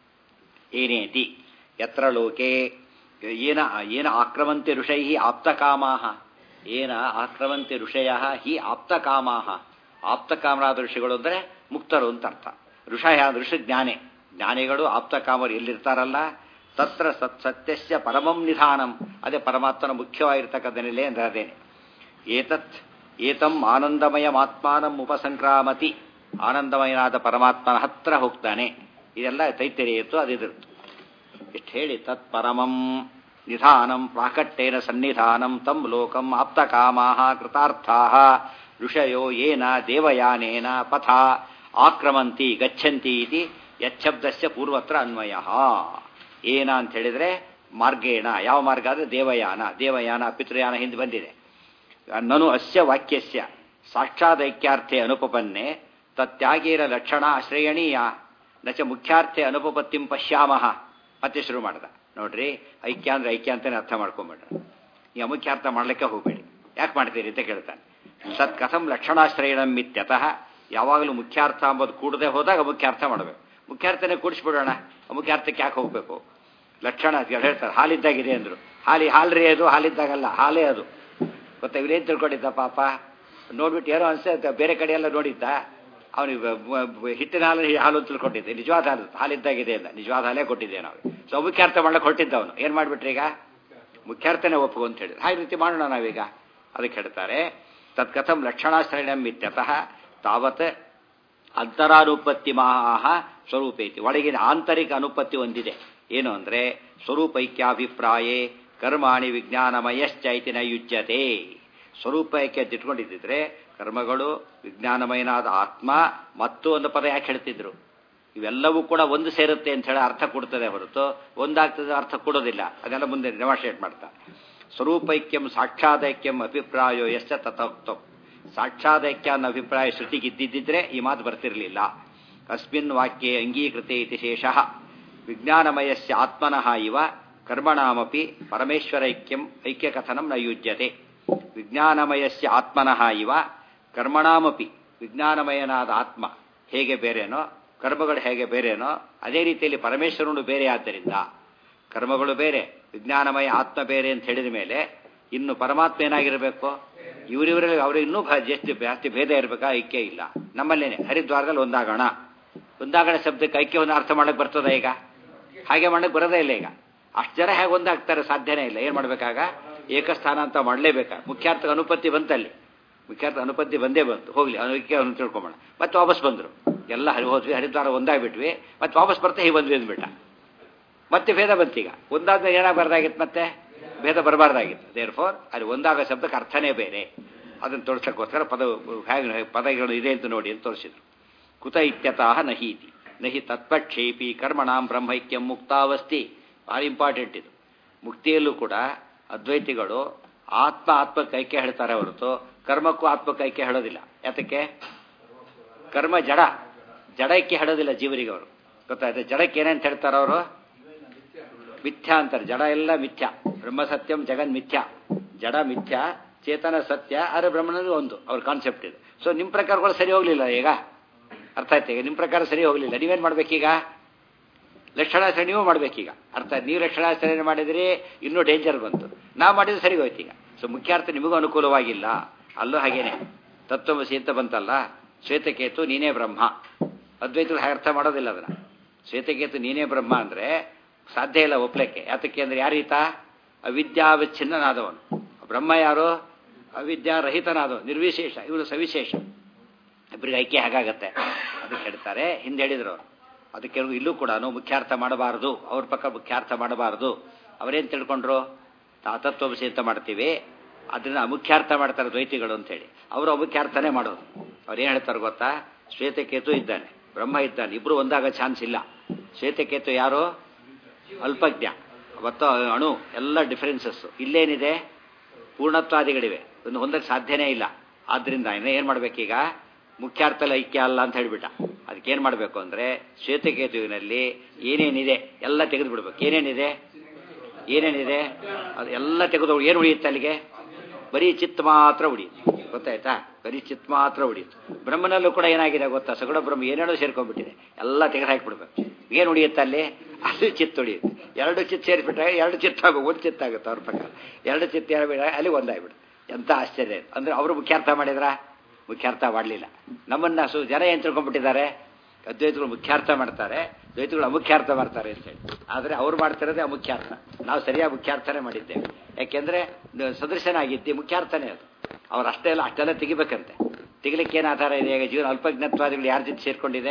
ಏನೇತಿ ಯತ್ರ ಲೋಕೆ ಏನ ಏನ ಆಕ್ರಮಂತೆ ಋಷೈ ಆಪ್ತಕಾಮಾ ಏನ ಆಕ್ರಮಂತೆ ಋಷಯ ಹಿ ಆಪ್ತಕಾಮಾ ಆಪ್ತಕಾಮರಾದ ಋಷಿಗಳು ಅಂದರೆ ಮುಕ್ತರು ಅಂತ ಅರ್ಥ ಋಷಯ ಋಷಿ ಜ್ಞಾನೆ ಜ್ಞಾನಿಗಳು ಆಪ್ತಕಾಮರು ಎಲ್ಲಿರ್ತಾರಲ್ಲ ತತ್ರ ಸತ್ ಸತ್ಯಸ್ಯ ಪರಮಂ ನಿಧಾನಂ ಅದೇ ಪರಮಾತ್ಮನ ಮುಖ್ಯವಾಗಿರ್ತಕ್ಕಂಥ ನೆಲೆ ಅಂದರೆ ಅದೇನೆ ಏತತ್ ಏತಂ ಆನಂದಮಯಮಾತ್ಮಾನಂ ಉಪಸಂಕ್ರಾಮತಿ ಆನಂದಮಯನಾದ ಪರಮಾತ್ಮನ ಹತ್ರ ಹೋಗ್ತಾನೆ ಇದೆಲ್ಲ ತೈತರಿಯಿತ್ತು ಅದಿದಿರ್ತು ಇಷ್ಟು ಹೇಳಿ ತತ್ ಪರಮಂ ನಿಧಾನಂ ಪ್ರಾಕಟ್ಟೇನ ಸನ್ನಿಧಾನಂ ತಂ ಲೋಕಂ ಆಪ್ತಕಾಮಾ ಕೃತಾರ್ಥಾ ಋಷಯೋ ಏನ ದೇವಯಾನೇನ ಪಥ ಆಕ್ರಮಂತಿ ಗಚ್ಚಂತಿ ಇತಿ ಯಚ್ಛಬ್ದಸ್ಯ ಪೂರ್ವತ್ರ ಅನ್ವಯ ಏನ ಅಂತ ಹೇಳಿದ್ರೆ ಮಾರ್ಗೇಣ ಯಾವ ಮಾರ್ಗ ಅಂದರೆ ದೇವಯಾನ ದೇವಯಾನ ಪಿತೃಯಾನ ಹಿಂದೆ ಬಂದಿದೆ ನನು ಅಸ್ಯ ವಾಕ್ಯಸ್ಯ ಸಾಕ್ಷಾದೈಕ್ಯಾರ್ಥೆ ಅನುಪಪನ್ನೆ ತತ್ಯಾಗೇರ ಲಕ್ಷಣ ಆಶ್ರಯಣೀಯ ನಚ ಮುಖ್ಯಾರ್ಥೆ ಅನುಪಪತ್ತಿಂ ಪಶ್ಯಾಮಹ ಮತ್ತೆ ಶುರು ಮಾಡ್ದ ನೋಡ್ರಿ ಐಕ್ಯ ಅಂದ್ರೆ ಐಕ್ಯ ಅಂತಾನೆ ಅರ್ಥ ಮಾಡ್ಕೊಂಬಿಡ್ರ ಈ ಅಮುಖ್ಯಾರ್ಥ ಮಾಡ್ಲಿಕ್ಕೆ ಹೋಗ್ಬೇಡಿ ಯಾಕೆ ಮಾಡ್ತೀರಿ ಅಂತ ಕೇಳ್ತಾನೆ ಸತ್ ಕಥಂ ಲಕ್ಷಣಾಶ್ರಯಣಂ ಇತ್ಯತಃ ಯಾವಾಗಲೂ ಮುಖ್ಯಾರ್ಥ ಅಂಬೋದು ಕೂಡದೆ ಹೋದಾಗ ಮುಖ್ಯಾರ್ಥ ಮಾಡಬೇಕು ಮುಖ್ಯಾರ್ಥನೇ ಕೂಡಿಸ್ಬಿಡೋಣ ಮುಖ್ಯಾರ್ಥಕ್ಕೆ ಯಾಕೆ ಹೋಗ್ಬೇಕು ಲಕ್ಷಣ ಹೇಳ್ತಾರೆ ಹಾಲಿದ್ದಾಗಿದೆ ಅಂದ್ರು ಹಾಲಿ ಹಾಲ್ರಿ ಅದು ಹಾಲಿದ್ದಾಗಲ್ಲ ಹಾಲೇ ಅದು ಗೊತ್ತಾ ಇವ್ರೇನು ತಿಳ್ಕೊಂಡಿದ್ದ ಪಾಪ ನೋಡ್ಬಿಟ್ಟು ಏನೋ ಅನ್ಸುತ್ತೆ ಬೇರೆ ಕಡೆ ಎಲ್ಲ ನೋಡಿದ್ದ ಅವನಿಗೆ ಹಿಟ್ಟಿನ ಹಾಲು ಹಾಲು ಅಂತ ತಿಳ್ಕೊಂಡಿದ್ದೆ ನಿಜವಾದ ಹಾಲು ಹಾಲಿದ್ದಾಗಿದೆ ಅಂತ ನಿಜವಾದ ಹಾಲೇ ಕೊಟ್ಟಿದ್ದೆ ನಾವು ಸೊ ಮುಖ್ಯಾರ್ಥ ಮಾಡಕ್ಕೆ ಹೊಟ್ಟಿದ್ದ ಅವನು ಏನು ಮಾಡಿಬಿಟ್ರಿ ಈಗ ಮುಖ್ಯಾರ್ಥನೇ ಒಪ್ಪು ಅಂತ ಹೇಳಿದ್ರು ಹಾಗೆ ರೀತಿ ಮಾಡೋಣ ನಾವೀಗ ಅದಕ್ಕೆ ಹೇಳ್ತಾರೆ ತತ್ಕಥಂ ಲಕ್ಷಣಾಶ್ರಯಣಂ ಇತ್ಯತಃ ತಾವತ್ ಅಂತರಾನುಪತ್ತಿ ಮಹಾಹ ಸ್ವರೂಪೈತಿ ಒಳಗಿನ ಆಂತರಿಕ ಅನುಪತ್ತಿ ಹೊಂದಿದೆ ಏನು ಅಂದರೆ ಸ್ವರೂಪೈಕ್ಯಾಭಿಪ್ರಾಯೇ ಕರ್ಮಾಣಿ ವಿಜ್ಞಾನಮಯಶ್ಚೈತಿ ನ ಯುಜ್ಯತೆ ಸ್ವರೂಪೈಕ್ಯ ಇಟ್ಕೊಂಡಿದ್ದಿದ್ರೆ ಕರ್ಮಗಳು ವಿಜ್ಞಾನಮಯನಾದ ಆತ್ಮ ಮತ್ತು ಒಂದು ಪದ ಯಾಕೆ ಹೇಳ್ತಿದ್ರು ಇವೆಲ್ಲವೂ ಕೂಡ ಒಂದು ಸೇರುತ್ತೆ ಅಂತ ಹೇಳಿ ಅರ್ಥ ಕೊಡ್ತದೆ ಹೊರತು ಒಂದಾಗ್ತದೆ ಅರ್ಥ ಕೊಡೋದಿಲ್ಲ ಅದೆಲ್ಲ ಮುಂದೆ ಡೆಮಾನ್ಸ್ಟ್ರೇಟ್ ಮಾಡ್ತಾ ಸ್ವರೂಪೈಕ್ಯಂ ಸಾಕ್ಷಾದೈಕ್ಯಂ ಅಭಿಪ್ರಾಯೋ ಎಷ್ಟ ತಥೋಕ್ತಂ ಸಾಕ್ಷಾದೈಕ್ಯ ಅನ್ನೋ ಅಭಿಪ್ರಾಯ ಶ್ರುತಿಗಿದ್ದಿದ್ದರೆ ಈ ಮಾತು ಬರ್ತಿರಲಿಲ್ಲ ಅಸ್ಮಿನ್ ವಾಕ್ಯೆ ಅಂಗೀಕೃತೆ ಇತಿ ಶೇಷಃ ವಿಜ್ಞಾನಮಯಸ್ಯ ಆತ್ಮನಃ ಇವ ಕರ್ಮಣಾಮಪಿ ಪರಮೇಶ್ವರೈಕ್ಯಂ ಐಕ್ಯಕಥನಂ ನ ಯುಜ್ಯತೆ ವಿಜ್ಞಾನಮಯಸ್ಯ ಆತ್ಮನಃ ಇವ ಕರ್ಮಣಾಮಪಿ ವಿಜ್ಞಾನಮಯನಾದ ಆತ್ಮ ಹೇಗೆ ಬೇರೆನೋ ಕರ್ಮಗಳು ಹೇಗೆ ಬೇರೆನೋ ಅದೇ ರೀತಿಯಲ್ಲಿ ಪರಮೇಶ್ವರನು ಬೇರೆ ಆದ್ದರಿಂದ ಕರ್ಮಗಳು ಬೇರೆ ವಿಜ್ಞಾನಮಯ ಆತ್ಮ ಬೇರೆ ಅಂತ ಹೇಳಿದ ಮೇಲೆ ಇನ್ನು ಪರಮಾತ್ಮ ಏನಾಗಿರಬೇಕು ಇವರಿವರಲ್ಲಿ ಅವ್ರಿಗೆ ಇನ್ನೂ ಜಾಸ್ತಿ ಜಾಸ್ತಿ ಭೇದ ಇರಬೇಕಾ ಐಕ್ಯ ಇಲ್ಲ ನಮ್ಮಲ್ಲೇನೆ ಹರಿದ್ವಾರದಲ್ಲಿ ಒಂದಾಗೋಣ ಒಂದಾಗಣ ಶಬ್ದಕ್ಕೆ ಐಕ್ಯವನ್ನು ಅರ್ಥ ಮಾಡಕ್ಕೆ ಬರ್ತದ ಈಗ ಹಾಗೆ ಮಾಡಕ್ಕೆ ಬರೋದೇ ಇಲ್ಲ ಈಗ ಅಷ್ಟು ಜನ ಹೇಗೆ ಒಂದಾಗ್ತಾರೆ ಸಾಧ್ಯನೇ ಇಲ್ಲ ಏನು ಮಾಡಬೇಕಾಗ ಏಕಸ್ಥಾನ ಅಂತ ಮಾಡಲೇಬೇಕಾ ಮುಖ್ಯಾರ್ಥ ಅನುಪತ್ತಿ ಬಂತಲ್ಲಿ ಮುಖ್ಯಾರ್ಥ ಅನುಪತ್ತಿ ಬಂದೇ ಬಂತು ಹೋಗ್ಲಿ ಅದಕ್ಕೆ ಅವನು ತಿಳ್ಕೊಂಬೋಣ ಮತ್ತೆ ವಾಪಸ್ ಬಂದರು ಎಲ್ಲ ಹರಿ ಹೋದ್ವಿ ಹರಿದ್ವಾರ ಒಂದಾಗ್ಬಿಟ್ವಿ ಮತ್ತೆ ವಾಪಸ್ ಬರ್ತಾ ಹೀಗೆ ಬಂದ್ವಿ ಅಂದ್ಬಿಟ್ಟ ಮತ್ತೆ ಭೇದ ಬಂತೀಗ ಒಂದಾದ್ಮೇಲೆ ಏನಾಗಬಾರ್ದಾಗಿತ್ತು ಮತ್ತೆ ಭೇದ ಬರಬಾರ್ದಾಗಿತ್ತು ದೇರ್ ಫೋರ್ ಅಲ್ಲಿ ಒಂದಾಗ ಶಬ್ದಕ್ಕೆ ಅರ್ಥನೇ ಬೇರೆ ಅದನ್ನು ತೋರಿಸೋಕ್ಕೋಸ್ಕರ ಪದ ಹೇಗೆ ಪದಗಳು ಇದೆ ಅಂತ ನೋಡಿ ಅಂತ ತೋರಿಸಿದ್ರು ಕುತ ಇತ್ಯತಃ ನಹೀತಿ ನಹಿ ತತ್ಪಕ್ಷೇಪಿ ಕರ್ಮಣಾಂ ಬ್ರಹ್ಮೈಕ್ಯಂ ಮುಕ್ತಾವಸ್ತಿ ಭಾಳ ಇಂಪಾರ್ಟೆಂಟ್ ಇದು ಮುಕ್ತಿಯಲ್ಲೂ ಕೂಡ ಅದ್ವೈತಿಗಳು ಆತ್ಮ ಆತ್ಮಕ್ಕೆ ಐಕ್ಯ ಹೇಳ್ತಾರೆ ಹೊರತು ಕರ್ಮಕ್ಕೂ ಆತ್ಮಕ್ಕೆ ಐಕ್ಯ ಹೇಳೋದಿಲ್ಲ ಯಾತಕ್ಕೆ ಕರ್ಮ ಜಡ ಜಡಕ್ಕೆ ಹೇಳೋದಿಲ್ಲ ಜೀವರಿಗೆ ಅವರು ಗೊತ್ತಾಯ್ತು ಜಡಕ್ಕೆ ಏನಂತ ಹೇಳ್ತಾರೆ ಅವರು ಮಿಥ್ಯಾ ಅಂತಾರೆ ಜಡ ಎಲ್ಲ ಮಿಥ್ಯಾ ಬ್ರಹ್ಮ ಸತ್ಯಂ ಜಗನ್ ಮಿಥ್ಯಾ ಜಡ ಮಿಥ್ಯಾ ಚೇತನ ಸತ್ಯ ಆದರೆ ಬ್ರಹ್ಮನಲ್ಲಿ ಒಂದು ಅವ್ರ ಕಾನ್ಸೆಪ್ಟ್ ಇದು ಸೊ ನಿಮ್ಮ ಪ್ರಕಾರಗಳು ಸರಿ ಹೋಗ್ಲಿಲ್ಲ ಈಗ ಅರ್ಥ ಆಯ್ತು ಈಗ ನಿಮ್ಮ ಪ್ರಕಾರ ಸರಿ ಹೋಗ್ಲಿಲ್ಲ ನೀವೇನು ಮಾಡ್ಬೇಕೀಗ ಲಕ್ಷಣಾಚರಣೆ ನೀವು ಮಾಡ್ಬೇಕೀಗ ಅರ್ಥ ನೀವು ಲಕ್ಷಣಾಚರಣೆ ಮಾಡಿದ್ರಿ ಇನ್ನೂ ಡೇಂಜರ್ ಬಂತು ನಾವು ಮಾಡಿದ್ರೆ ಸರಿ ಹೋಯ್ತು ಈಗ ಸೊ ಮುಖ್ಯಾರ್ಥ ನಿಮಗೂ ಅನುಕೂಲವಾಗಿಲ್ಲ ಅಲ್ಲೂ ಹಾಗೇನೆ ತತ್ವಮಸಿ ಅಂತ ಬಂತಲ್ಲ ಶ್ವೇತಕೇತು ನೀನೇ ಬ್ರಹ್ಮ ಅದ್ವೈತಗಳು ಹಾಗೆ ಅರ್ಥ ಮಾಡೋದಿಲ್ಲ ಅದನ್ನ ಶ್ವೇತಕೇತು ನೀನೇ ಬ್ರಹ್ಮ ಅಂದ್ರೆ ಸಾಧ್ಯ ಇಲ್ಲ ಒಪ್ಲಕ್ಕೆ ಯಾತಕ್ಕೆ ಅಂದ್ರೆ ಯಾರೀತ ಅವಿದ್ಯಾವಿಚ್ಛಿನ್ನನಾದವನು ಬ್ರಹ್ಮ ಯಾರು ಅವಿದ್ಯಾರಹಿತನಾದವನು ನಿರ್ವಿಶೇಷ ಇವನು ಸವಿಶೇಷ ಇಬ್ಬರಿಗೆ ಐಕ್ಯ ಹೇಗಾಗತ್ತೆ ಅದಕ್ಕೆ ಹೇಳ್ತಾರೆ ಹಿಂದೆ ಹೇಳಿದ್ರು ಅವರು ಅದಕ್ಕೆ ಇಲ್ಲೂ ಕೂಡ ಮುಖ್ಯಾರ್ಥ ಮಾಡಬಾರದು ಅವ್ರ ಪಕ್ಕ ಮುಖ್ಯಾರ್ಥ ಮಾಡಬಾರದು ಅವರೇನು ತಿಳ್ಕೊಂಡ್ರು ತಾತತ್ವಮಸಿ ಅಂತ ಮಾಡ್ತೀವಿ ಅದನ್ನ ಅಮುಖ್ಯಾರ್ಥ ಮಾಡ್ತಾರೆ ದ್ವೈತಿಗಳು ಅಂತೇಳಿ ಅವರು ಅಮುಖ್ಯಾರ್ಥನೇ ಮಾಡೋದು ಅವ್ರು ಏನು ಹೇಳ್ತಾರೆ ಗೊತ್ತಾ ಶ್ವೇತಕೇತು ಇದ್ದಾನೆ ಬ್ರಹ್ಮ ಇದ್ದಾನೆ ಇಬ್ರು ಒಂದಾಗ ಚಾನ್ಸ್ ಇಲ್ಲ ಶ್ವೇತಕೇತು ಯಾರು ಅಲ್ಪಜ್ಞ ಮತ್ತು ಅಣು ಎಲ್ಲ ಡಿಫರೆನ್ಸಸ್ ಇಲ್ಲೇನಿದೆ ಪೂರ್ಣತ್ವಾದಿಗಳಿವೆ ಒಂದು ಹೊಂದಕ್ಕೆ ಸಾಧ್ಯನೇ ಇಲ್ಲ ಆದ್ರಿಂದ ಇನ್ನು ಏನು ಮಾಡ್ಬೇಕೀಗ ಮುಖ್ಯಾರ್ಥಲ ಐಕ್ಯ ಅಲ್ಲ ಅಂತ ಹೇಳ್ಬಿಟ್ಟ ಅದಕ್ಕೆ ಏನು ಮಾಡಬೇಕು ಅಂದರೆ ಶ್ವೇತಕೇತುವಿನಲ್ಲಿ ಏನೇನಿದೆ ಎಲ್ಲ ತೆಗೆದು ಬಿಡ್ಬೇಕು ಏನೇನಿದೆ ಏನೇನಿದೆ ಅದು ಎಲ್ಲ ತೆಗೆದು ಏನು ಉಳಿಯುತ್ತೆ ಅಲ್ಲಿಗೆ ಬರೀ ಚಿತ್ ಮಾತ್ರ ಉಳಿಯುತ್ತೆ ಗೊತ್ತಾಯ್ತಾ ಬರೀ ಚಿತ್ ಮಾತ್ರ ಉಳಿಯುತ್ತೆ ಬ್ರಹ್ಮನಲ್ಲೂ ಕೂಡ ಏನಾಗಿದೆ ಗೊತ್ತಾ ಸಗುಣ ಬ್ರಹ್ಮ ಏನೇನೋ ಸೇರ್ಕೊಂಡ್ಬಿಟ್ಟಿದೆ ಎಲ್ಲ ತೆಗೆದು ಹಾಕಿಬಿಡ್ಬೇಕು ಏನು ಉಳಿಯುತ್ತೆ ಅಲ್ಲಿ ಅಲ್ಲಿ ಚಿತ್ ಉಳಿಯುತ್ತೆ ಎರಡು ಚಿತ್ ಸೇರಿಬಿಟ್ರೆ ಎರಡು ಚಿತ್ತ ಆಗೋ ಒಂದು ಚಿತ್ತ ಆಗುತ್ತೆ ಅವ್ರ ಪ್ರಕಾರ ಎರಡು ಚಿತ್ತ ಹೇಳ್ಬಿಡ ಅಲ್ಲಿ ಒಂದಾಗ್ಬಿಡುತ್ತೆ ಎಂಥ ಆಶ್ಚರ್ಯ ಅಂದ್ರೆ ಅವರು ಮುಖ್ಯಾರ್ಥ ಮಾಡಿದ್ರಾ ಮುಖ್ಯಾರ್ಥ ಮಾಡಲಿಲ್ಲ ನಮ್ಮನ್ನ ಸು ಜನ ಏನು ತಿಳ್ಕೊಂಡ್ಬಿಟ್ಟಿದ್ದಾರೆ ಅದ್ವೈತಗಳು ಮುಖ್ಯಾರ್ಥ ಮಾಡ್ತಾರೆ ದ್ವೈತಗಳು ಅಮುಖ್ಯಾರ್ಥ ಮಾಡ್ತಾರೆ ಅಂತೇಳಿ ಆದರೆ ಅವ್ರು ಮಾಡ್ತಿರೋದೇ ಅಮುಖ್ಯಾರ್ಥ ನಾವು ಸರಿಯಾಗಿ ಮುಖ್ಯಾರ್ಥನೇ ಮಾಡಿದ್ದೇವೆ ಯಾಕೆಂದ್ರೆ ಸದೃಶನಾಗಿದ್ದೆ ಮುಖ್ಯಾರ್ಥನೇ ಅದು ಅವ್ರು ಅಷ್ಟೇ ಎಲ್ಲ ಅಷ್ಟೆಲ್ಲ ತೆಗಿಬೇಕಂತೆ ತೆಗಿಲಿಕ್ಕೆ ಏನು ಆಧಾರ ಇದೆ ಈಗ ಜೀವನ ಅಲ್ಪಜ್ಞತ್ವಾದಿಗಳು ಯಾರ ಜೊತೆ ಸೇರ್ಕೊಂಡಿದೆ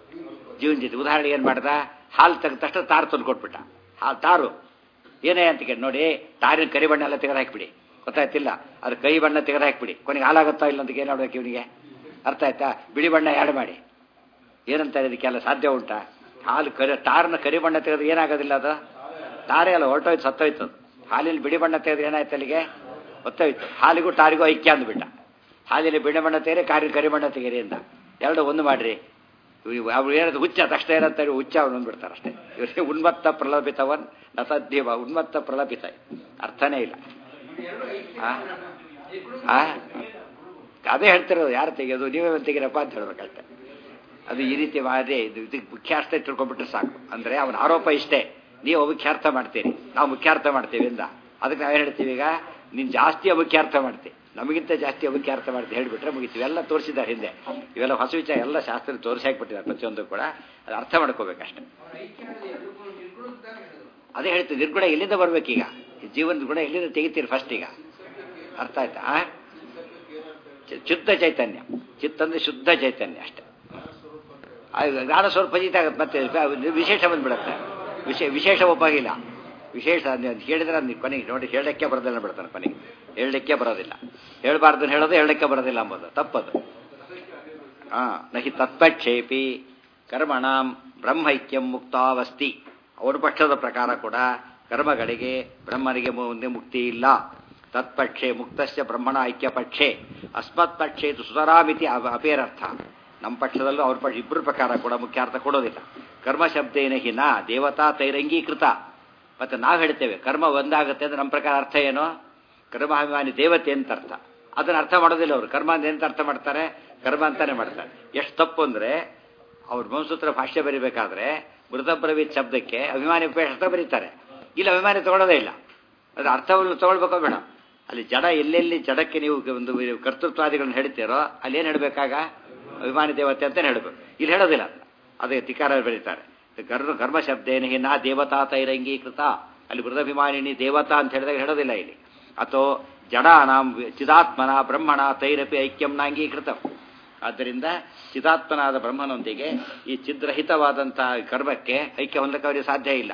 ಜೀವನ ಜೊತೆ ಉದಾಹರಣೆ ಏನು ಮಾಡ್ದ ಹಾಲು ತೆಗೆದ ತಕ್ಷಣ ತಾರು ತಂದು ಕೊಟ್ಬಿಟ್ಟ ಹಾಲು ತಾರು ಏನೇ ಅಂತ ಕೇಳಿ ನೋಡಿ ತಾರಿನ ಕರಿ ಬಣ್ಣ ಎಲ್ಲ ತೆಗೆದು ಹಾಕ್ಬಿಡಿ ಗೊತ್ತಾಯ್ತಿಲ್ಲ ಅದು ಕೈ ಬಣ್ಣ ತೆಗೆದು ಹಾಕ್ಬಿಡಿ ಕೊನೆಗೆ ಹಾಲಾಗುತ್ತಾ ಇಲ್ಲ ಅಂತ ಏನು ಮಾಡ್ಬೇಕು ಇವನಿಗೆ ಅರ್ಥ ಆಯ್ತಾ ಬಿಳಿ ಬಣ್ಣ ಆ್ಯಡ್ ಮಾಡಿ ಏನಂತಾರೆ ಇದಕ್ಕೆಲ್ಲ ಸಾಧ್ಯ ಉಂಟಾ ಹಾಲು ಕರಿ ತಾರನ ಕರಿ ಬಣ್ಣ ತೆಗೆದು ಏನಾಗೋದಿಲ್ಲ ಅದು ತಾರೆ ಅಲ್ಲ ಹೊರಟೋಯ್ತು ಸತ್ತೋಯ್ತು ಅದು ಹಾಲಿನಲ್ಲಿ ಬಿಳಿ ಬಣ್ಣ ತೆಗೆದು ಏನಾಯ್ತು ಅಲ್ಲಿಗೆ ಹೊತ್ತೋಯ್ತು ಹಾಲಿಗೂ ಟಾರಿಗೂ ಐಕ್ಯ ಅಂದ್ಬಿಟ್ಟ ಹಾಲಿನಲ್ಲಿ ಬಿಳಿ ಬಣ್ಣ ತೆಗೆರಿ ಕಾರಿ ಕರಿ ಬಣ್ಣ ತೆಗೀರಿ ಅಂತ ಎರಡು ಒಂದು ಮಾಡ್ರಿ ಅವ್ರು ಏನದು ಹುಚ್ಚ ತಕ್ಷಣ ಏನಂತಾರೆ ಹುಚ್ಚ ಅವ್ನು ಅಂದ್ಬಿಡ್ತಾರೆ ಅಷ್ಟೇ ಇವರಿಗೆ ಉನ್ಮತ್ತ ಪ್ರಲಭಿತವನ್ ನಸದ್ಯವ ಉನ್ಮತ್ತ ಪ್ರಲಭಿತ ಅರ್ಥನೇ ಇಲ್ಲ ಅದೇ ಹೇಳ್ತಿರೋದು ಯಾರು ತೆಗೆಯೋದು ನೀವೇ ತೆಗೀರಪ್ಪ ಅಂತ ಹೇಳ್ಬೇಕಷ್ಟೆ ಅದು ಈ ರೀತಿ ಮಾಡಿ ಇದು ಇದಕ್ಕೆ ಮುಖ್ಯಾರ್ಥ ತಿಳ್ಕೊಂಡ್ಬಿಟ್ರೆ ಸಾಕು ಅಂದ್ರೆ ಅವನ ಆರೋಪ ಇಷ್ಟೇ ನೀವು ಮುಖ್ಯಾರ್ಥ ಮಾಡ್ತೀರಿ ನಾವು ಮುಖ್ಯಾರ್ಥ ಮಾಡ್ತೀವಿ ಅಂದ ಅದಕ್ಕೆ ನಾವೇನು ಹೇಳ್ತೀವಿ ಈಗ ನೀನು ಜಾಸ್ತಿ ಅಮುಖ್ಯಾರ್ಥ ಮಾಡ್ತೀವಿ ನಮಗಿಂತ ಜಾಸ್ತಿ ಅಮುಖ್ಯಾರ್ಥ ಮಾಡ್ತೀವಿ ಹೇಳ್ಬಿಟ್ರೆ ಮುಗಿತೀವಿ ಎಲ್ಲ ತೋರಿಸಿದ್ದಾರೆ ಹಿಂದೆ ಇವೆಲ್ಲ ಹೊಸ ವಿಚಾರ ಎಲ್ಲ ಶಾಸ್ತ್ರ ತೋರಿಸಿ ಹಾಕ್ಬಿಟ್ಟಿದ್ದಾರೆ ಪ್ರತಿಯೊಂದು ಕೂಡ ಅದು ಅರ್ಥ ಮಾಡ್ಕೋಬೇಕಷ್ಟೆ ಅದೇ ಹೇಳ್ತೀವಿ ನಿರ್ಗುಣ ಎಲ್ಲಿಂದ ಬರ್ಬೇಕೀಗ ಜೀವನದ ಗುಣ ಎಲ್ಲಿಂದ ತೆಗಿತೀರಿ ಫಸ್ಟ್ ಈಗ ಅರ್ಥ ಆಯ್ತಾ ಶುದ್ಧ ಚೈತನ್ಯ ಚಿತ್ತ ಅಂದ್ರೆ ಶುದ್ಧ ಚೈತನ್ಯ ಅಷ್ಟೇ ಜ್ಞಾನ ಸ್ವಲ್ಪ ಫಜಿತ ಆಗುತ್ತೆ ಮತ್ತೆ ವಿಶೇಷ ಬಂದ್ಬಿಡುತ್ತೆ ವಿಶೇಷ ವಿಶೇಷ ಒಪ್ಪಾಗಿಲ್ಲ ವಿಶೇಷ ಹೇಳಿದ್ರೆ ಅದು ಕೊನೆಗೆ ನೋಡಿ ಹೇಳಕ್ಕೆ ಬರೋದಿಲ್ಲ ಬಿಡ್ತಾನೆ ಕೊನೆಗೆ ಹೇಳಲಿಕ್ಕೆ ಬರೋದಿಲ್ಲ ಹೇಳಬಾರ್ದು ಹೇಳೋದು ಹೇಳಕ್ಕೆ ಬರೋದಿಲ್ಲ ಅಂಬೋದು ತಪ್ಪದು ಹಾ ನಹಿ ತತ್ಪಕ್ಷೇಪಿ ಕರ್ಮಣಾಂ ಬ್ರಹ್ಮೈಕ್ಯಂ ಮುಕ್ತಾವಸ್ತಿ ಅವರ ಪಕ್ಷದ ಪ್ರಕಾರ ಕೂಡ ಕರ್ಮಗಳಿಗೆ ಬ್ರಹ್ಮನಿಗೆ ಮುಂದೆ ಮುಕ್ತಿ ಇಲ್ಲ ತತ್ಪಕ್ಷೆ ಮುಕ್ತಸ್ಯ ಬ್ರಹ್ಮಣ ಐಕ್ಯ ಪಕ್ಷೆ ಅಸ್ಮತ್ ಪಕ್ಷೆ ಸುತರಾಮಿತಿ ಅಪೇರರ್ಥ ನಮ್ಮ ಪಕ್ಷದಲ್ಲೂ ಅವ್ರ ಪಕ್ಷ ಇಬ್ಬರ ಪ್ರಕಾರ ಕೂಡ ಮುಖ್ಯಾರ್ಥ ಕೊಡೋದಿಲ್ಲ ಕರ್ಮ ಶಬ್ದೇನ ಹಿನ ದೇವತಾ ತೈರಂಗೀಕೃತ ಮತ್ತೆ ನಾವು ಹೇಳ್ತೇವೆ ಕರ್ಮ ಒಂದಾಗುತ್ತೆ ಅಂದ್ರೆ ನಮ್ಮ ಪ್ರಕಾರ ಅರ್ಥ ಏನು ಕರ್ಮಾಭಿಮಾನಿ ದೇವತೆ ಅಂತ ಅರ್ಥ ಅದನ್ನ ಅರ್ಥ ಮಾಡೋದಿಲ್ಲ ಅವರು ಕರ್ಮ ಅಂತ ಎಂತ ಅರ್ಥ ಮಾಡ್ತಾರೆ ಕರ್ಮ ಅಂತಾನೆ ಮಾಡ್ತಾರೆ ಎಷ್ಟು ತಪ್ಪು ಅಂದ್ರೆ ಅವ್ರ ಬ್ರಹ್ಮಸೂತ್ರ ಭಾಷ್ಯ ಬರಿಬೇಕಾದ್ರೆ ಮೃತಬ್ರವೀತ್ ಶಬ್ದಕ್ಕೆ ಅಭಿಮಾನಿ ಅರ್ಥ ಬರೀತಾರೆ ಇಲ್ಲ ಅಭಿಮಾನಿ ತಗೊಳ್ಳೋದೇ ಇಲ್ಲ ಅದು ಅರ್ಥವನ್ನು ತಗೊಳ್ಬೇಕೋ ಬೇಡ ಅಲ್ಲಿ ಜಡ ಎಲ್ಲೆಲ್ಲಿ ಜಡಕ್ಕೆ ನೀವು ಒಂದು ಕರ್ತೃತ್ವಾದಿಗಳನ್ನ ಹೇಳ್ತೀರೋ ಅಲ್ಲಿ ಏನು ಹೇಳಬೇಕಾಗ ಅಭಿಮಾನಿ ದೇವತೆ ಅಂತ ಹೇಳಬೇಕು ಇಲ್ಲಿ ಹೇಳೋದಿಲ್ಲ ಅದೇ ತಿಕಾರ ಬರೀತಾರೆ ಕರ್ಮ ಕರ್ಮ ಶಬ್ದೇನ ನಾ ದೇವತಾ ತೈರಂಗೀಕೃತ ಅಲ್ಲಿ ಮೃದಾಭಿಮಾನಿನಿ ದೇವತಾ ಅಂತ ಹೇಳಿದಾಗ ಹೇಳೋದಿಲ್ಲ ಇಲ್ಲಿ ಅಥವಾ ಜಡಾನಾಂ ಚಿದಾತ್ಮನ ಬ್ರಹ್ಮಣ ತೈರಪಿ ಐಕ್ಯಂನ ಅಂಗೀಕೃತ ಆದ್ದರಿಂದ ಚಿದಾತ್ಮನಾದ ಬ್ರಹ್ಮನೊಂದಿಗೆ ಈ ಚಿದ್ರಹಿತವಾದಂತಹ ಕರ್ಮಕ್ಕೆ ಐಕ್ಯ ಹೊಂದಕ್ಕೆ ಅವರಿಗೆ ಸಾಧ್ಯ ಇಲ್ಲ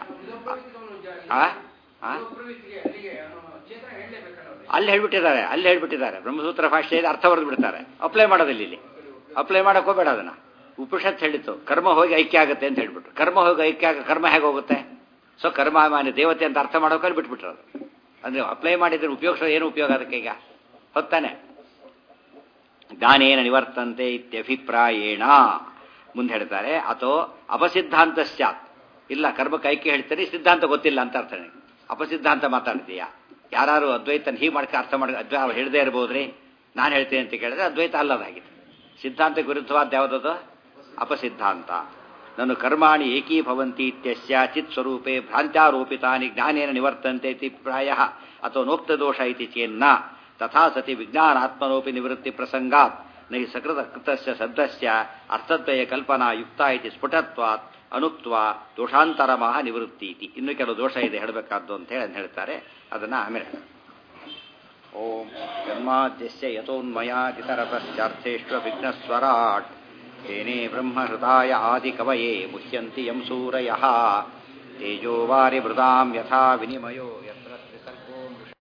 ಅಲ್ಲಿ ಹೇಳ್ಬಿಟ್ಟಿದ್ದಾರೆ ಅಲ್ಲಿ ಹೇಳ್ಬಿಟ್ಟಿದ್ದಾರೆ ಬ್ರಹ್ಮಸೂತ್ರ ಭಾಷೆಯಲ್ಲಿ ಅರ್ಥ ಬರೆದು ಬಿಡ್ತಾರೆ ಅಪ್ಲೈ ಮಾಡೋದಿಲ್ಲ ಇಲ್ಲಿ ಅಪ್ಲೈ ಮಾಡಕ್ ಹೋಗಬೇಡ ಅದನ್ನ ಉಪನಿಷತ್ ಹೇಳಿತ್ತು ಕರ್ಮ ಹೋಗಿ ಐಕ್ಯ ಆಗುತ್ತೆ ಅಂತ ಹೇಳ್ಬಿಟ್ರು ಕರ್ಮ ಹೋಗಿ ಐಕ್ಯ ಆಗ ಕರ್ಮ ಹೇಗೆ ಹೋಗುತ್ತೆ ಸೊ ಕರ್ಮಾಮಾನ್ಯ ದೇವತೆ ಅಂತ ಅರ್ಥ ಮಾಡೋಕಲ್ಲಿ ಬಿಟ್ಬಿಟ್ರು ಅದು ಅಂದ್ರೆ ಅಪ್ಲೈ ಮಾಡಿದ್ರೆ ಉಪಯೋಗ ಏನು ಉಪಯೋಗ ಅದಕ್ಕೆ ಈಗ ಹೊತ್ತಾನೆ ಜ್ಞಾನೇನ ನಿವರ್ತಂತೆ ಇತ್ಯಭಿಪ್ರಾಯೇಣ ಮುಂದೆ ಹೇಳ್ತಾರೆ ಅಥೋ ಅಪಸಿದ್ಧಾಂತ ಸ್ಯಾತ್ ಇಲ್ಲ ಕರ್ಮಕ್ಕೆ ಐಕ್ಯ ಹೇಳ್ತೀನಿ ಸಿದ್ಧಾಂತ ಗೊತ್ತಿಲ್ಲ ಅಂತ ಅರ್ಥ ನನಗೆ ಅಪಸಿದ್ಧಾಂತ ಮಾತಾಡ್ತೀಯಾ ಯಾರು ಅದ್ವೈತನ ಹೀಗೆ ಮಾಡ್ಕ ಅರ್ಥ ಮಾಡಿ ಅದ್ವೈ ಅವ್ರು ಹೇಳದೇ ಇರ್ಬೋದ್ರಿ ನಾನು ಹೇಳ್ತೇನೆ ಅಂತ ಕೇಳಿದ್ರೆ ಅದ್ವೈತ ಅಲ್ಲದಾಗಿದೆ ಸಿದ್ಧಾಂತ ವಿರುದ್ಧವಾದ ಯಾವುದದು ಅಪಸಿದ್ಧಾಂತ ನಾನು ಕರ್ಮಾಣಿ ಏಕೀಭವಂತಿ ಇತ್ಯಸ್ಯ ಚಿತ್ ಸ್ವರೂಪೇ ಭ್ರಾಂತ್ಯಾರೋಪಿತಾನಿ ಜ್ಞಾನೇನ ನಿವರ್ತಂತೆ ಇತಿ ಪ್ರಾಯ ಅಥವಾ ನೋಕ್ತ ದೋಷ ಇತಿ ಚೇನ್ನ ತಥಾ ಸತಿ ವಿಜ್ಞಾನಾತ್ಮನೋಪಿ ನಿವೃತ್ತಿ ಪ್ರಸಂಗಾತ್ ನೈ ಸಕೃತ ಕೃತಸ್ಯ ಶಬ್ದಸ್ಯ ಅರ್ಥದ್ವಯ ಕಲ್ಪನಾ ಯುಕ್ತ ಇತಿ ಸ್ಫುಟತ್ವಾತ್ ಅನುಕ್ತ್ವ ದೋಷಾಂತರಮಃ ನಿವೃತ್ತಿ ಇತಿ ಇನ್ನು ಕೆಲವು ದೋಷ ಇದೆ ಹೇಳಬೇಕಾದ್ದು ಅಂತ ಹೇಳಿ ಹೇಳ್ತಾರೆ ಅದನ್ನ ಆಮೇಲೆ ಹೇಳೋಣ. ಓಂ ಜನ್ಮಾದ್ಯಸ್ಯ ಯತೋನ್ಮಯಾದಿತರತಶ್ಚಾರ್ಥೇಶ್ವ ವಿಘ್ನಸ್ವರಾಟ್ ತೇನೇ ಬ್ರಹ್ಮಹೃದಾಯ ಆದಿಕವಯೇ ಮುಹ್ಯಂತಿ ಯಂ ಸೂರಯಃ ತೇಜೋವಾರಿ ಮೃದಾಂ ಯಥಾ ವಿನಿಮಯೋ